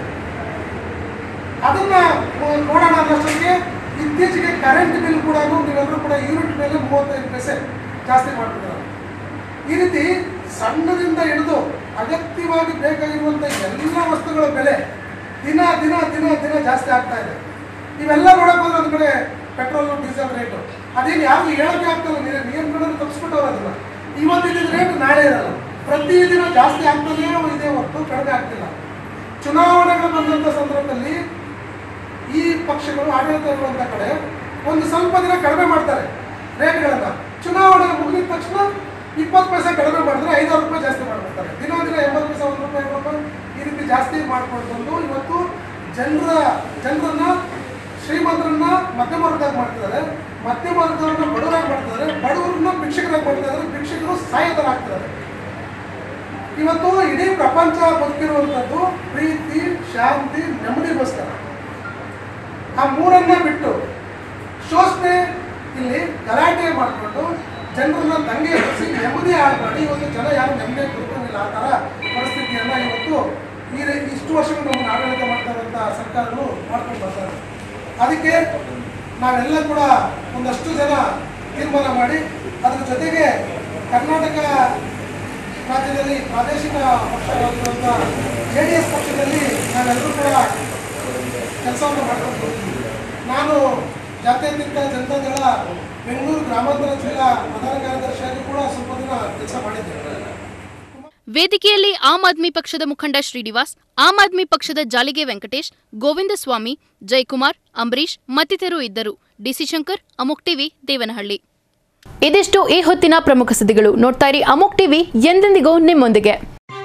ಅದನ್ನ ನೋ- ನೋಡೋಣ ಅನ್ನೋಷ್ಟೊತ್ತಿಗೆ ಇತ್ತೀಚೆಗೆ ಕರೆಂಟ್ ಬಿಲ್ ಕೂಡ ನೀವೆಲ್ಲರೂ ಕೂಡ ಯೂನಿಟ್ ಮೇಲೆ ಮೂವತ್ತೈದು ಪೈಸೆ ಜಾಸ್ತಿ ಮಾಡ್ತಿದ್ದಾರೆ ಈ ರೀತಿ ಸಣ್ಣದಿಂದ ಹಿಡಿದು ಅಗತ್ಯವಾಗಿ ಬೇಕಾಗಿರುವಂಥ ಎಲ್ಲ ವಸ್ತುಗಳ ಬೆಲೆ ದಿನ ದಿನ ದಿನ ದಿನ ಜಾಸ್ತಿ ಆಗ್ತಾ ಇದೆ ಇವೆಲ್ಲ ನೋಡಕ್ ಹೋದ್ರೆ ಒಂದು ಕಡೆ ಪೆಟ್ರೋಲ್ ಡೀಸೆಲ್ ರೇಟು ಅದೇನು ಯಾರು ಹೇಳಕ್ಕೆ ಆಗ್ತಲ್ಲ ನೀರು ನಿಯಂತ್ರಣ ತಪ್ಪಿಸ್ಬಿಟ್ಟವ್ರು ಅದನ್ನ ಇವತ್ತಿದ್ದ ರೇಟ್ ನಾಳೆ ಇರಲ್ಲ ಪ್ರತಿದಿನ ಜಾಸ್ತಿ ಆಗ್ತಾನೇ ಇದೆ ಹೊರತು ಕಡಿಮೆ ಆಗ್ತಿಲ್ಲ ಚುನಾವಣೆಗಳು ಬಂದಂಥ ಸಂದರ್ಭದಲ್ಲಿ ಈ ಪಕ್ಷಗಳು ಆಡಳಿತ ಇರುವಂಥ ಕಡೆ ಒಂದು ಸ್ವಲ್ಪ ದಿನ ಕಡಿಮೆ ಮಾಡ್ತಾರೆ ರೇಟ್ಗಳನ್ನು ಚುನಾವಣೆ ಮುಗಿದ ತಕ್ಷಣ ಇಪ್ಪತ್ತು ಪೈಸೆ ಕಡಿಮೆ ಮಾಡಿದ್ರೆ ಐದಾರು ರೂಪಾಯಿ ಜಾಸ್ತಿ ಮಾಡ್ಬಿಡ್ತಾರೆ ದಿನ ದಿನ ಎಂಬತ್ತು ಪೈಸೆ ಒಂದು ರೂಪಾಯಿ ಎರಡು ರೂಪಾಯಿ ಈ ರೀತಿ ಜಾಸ್ತಿ ಮಾಡ್ಕೊಂಡು ಬಂದು ಇವತ್ತು ಜನರ ಜನರನ್ನ ಶ್ರೀಮಂತರನ್ನ ಮಧ್ಯಮ ವರ್ಗದಾಗ ಮಾಡ್ತಿದ್ದಾರೆ ಮಧ್ಯಮ ವರ್ಗದವ್ರನ್ನ ಬಡವರಾಗಿ ಮಾಡ್ತಿದ್ದಾರೆ ಬಡವರನ್ನ ಭಿಕ್ಷಕರಾಗಿ ಮಾಡ್ತಾ ಇದ್ದಾರೆ ಭಿಕ್ಷಕರು ಸಾಯತರ ಆಗ್ತಿದ್ದಾರೆ ಇವತ್ತು ಇಡೀ ಪ್ರಪಂಚ ಬದುಕಿರುವಂಥದ್ದು ಪ್ರೀತಿ ಶಾಂತಿ ನೆಮ್ಮದಿಗೋಸ್ಕರ ಆ ಮೂರನ್ನ ಬಿಟ್ಟು ಶೋಷಣೆ ಇಲ್ಲಿ ಗಲಾಟೆ ಮಾಡಿಕೊಂಡು ಜನರನ್ನ ದಂಗೆ ಎಬ್ಬಿಸಿ ನೆಮ್ಮದಿ ಹಾಳು ಮಾಡಿ ಇವತ್ತು ಜನ ಯಾರು ನೆಮ್ಮದಿ ಕೊಡ್ಕೊಂಡಿಲ್ಲ ಆ ಥರ ಪರಿಸ್ಥಿತಿಯನ್ನ ಇವತ್ತು ಈ ರೀ- ಇಷ್ಟು ವರ್ಷಗಳು ನಮ್ಮನ್ನು ಆಡಳಿತ ಮಾಡ್ತಾ ಇರುವಂಥ ಸರ್ಕಾರಗಳು ಮಾಡ್ಕೊಂಡು ಬರ್ತಾರೆ ಅದಕ್ಕೆ ನಾವೆಲ್ಲ ಕೂಡ ಒಂದಷ್ಟು ಜನ ತೀರ್ಮಾನ ಮಾಡಿ ಅದ್ರ ಜೊತೆಗೆ ಕರ್ನಾಟಕ ರಾಜ್ಯದಲ್ಲಿ ಪ್ರಾದೇಶಿಕ ಪಕ್ಷವಾಗಿರುವಂಥ ಜೆ ಡಿ ಎಸ್ ಪಕ್ಷದಲ್ಲಿ ನಾವೆಲ್ಲರೂ ಕೂಡ ಕೆಲಸವನ್ನು ಮಾಡ್ಕೊಂಡು ಹೋಗ್ತೀವಿ ನಾನು ಜಾತ್ಯತೀತ ಜನತಾದಳ ಬೆಂಗಳೂರು ಗ್ರಾಮಾಂತರ ಜಿಲ್ಲಾ ಪ್ರಧಾನ ಕಾರ್ಯದರ್ಶಿಯಾಗಿ ಕೂಡ ಸ್ವಲ್ಪ ದಿನ ಕೆಲಸ ಮಾಡಿದ್ದೆ ವೇದಿಕೆಯಲ್ಲಿ ಆಮ್ ಆದ್ಮಿ ಪಕ್ಷದ ಮುಖಂಡ ಶ್ರೀನಿವಾಸ್ ಆಮ್ ಆದ್ಮಿ ಪಕ್ಷದ ಜಾಲಿಗೆ ವೆಂಕಟೇಶ್ ಗೋವಿಂದ ಸ್ವಾಮಿ ಜಯಕುಮಾರ್ ಅಂಬರೀಶ್ ಮತ್ತಿತರರು ಇದ್ದರು ಡಿಸಿ ಶಂಕರ್ ಅಮುಕ್ ಟಿವಿ ದೇವನಹಳ್ಳಿ ಇದಿಷ್ಟು ಈ ಹೊತ್ತಿನ ಪ್ರಮುಖ ಸುದ್ದಿಗಳು ನೋಡ್ತಾ ಇರಿ ಅಮುಕ್ ಟಿವಿ ಎಂದೆಂದಿಗೂ ನಿಮ್ಮೊಂದಿಗೆ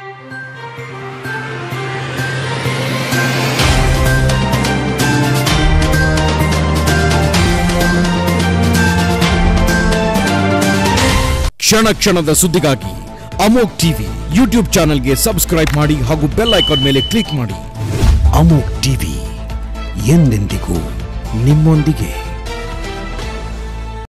ಕ್ಷಣ ಕ್ಷಣದ ಸುದ್ದಿಗಾಗಿ ಅಮೋಕ್ ಟಿವಿ ಯೂಟ್ಯೂಬ್ ಚಾನೆಲ್ಗೆ ಸಬ್ಸ್ಕ್ರೈಬ್ ಮಾಡಿ ಹಾಗೂ ಬೆಲ್ ಐಕಾನ್ ಮೇಲೆ ಕ್ಲಿಕ್ ಮಾಡಿ ಅಮೋಕ್ ಟಿವಿ ಎಂದೆಂದಿಗೂ ನಿಮ್ಮೊಂದಿಗೆ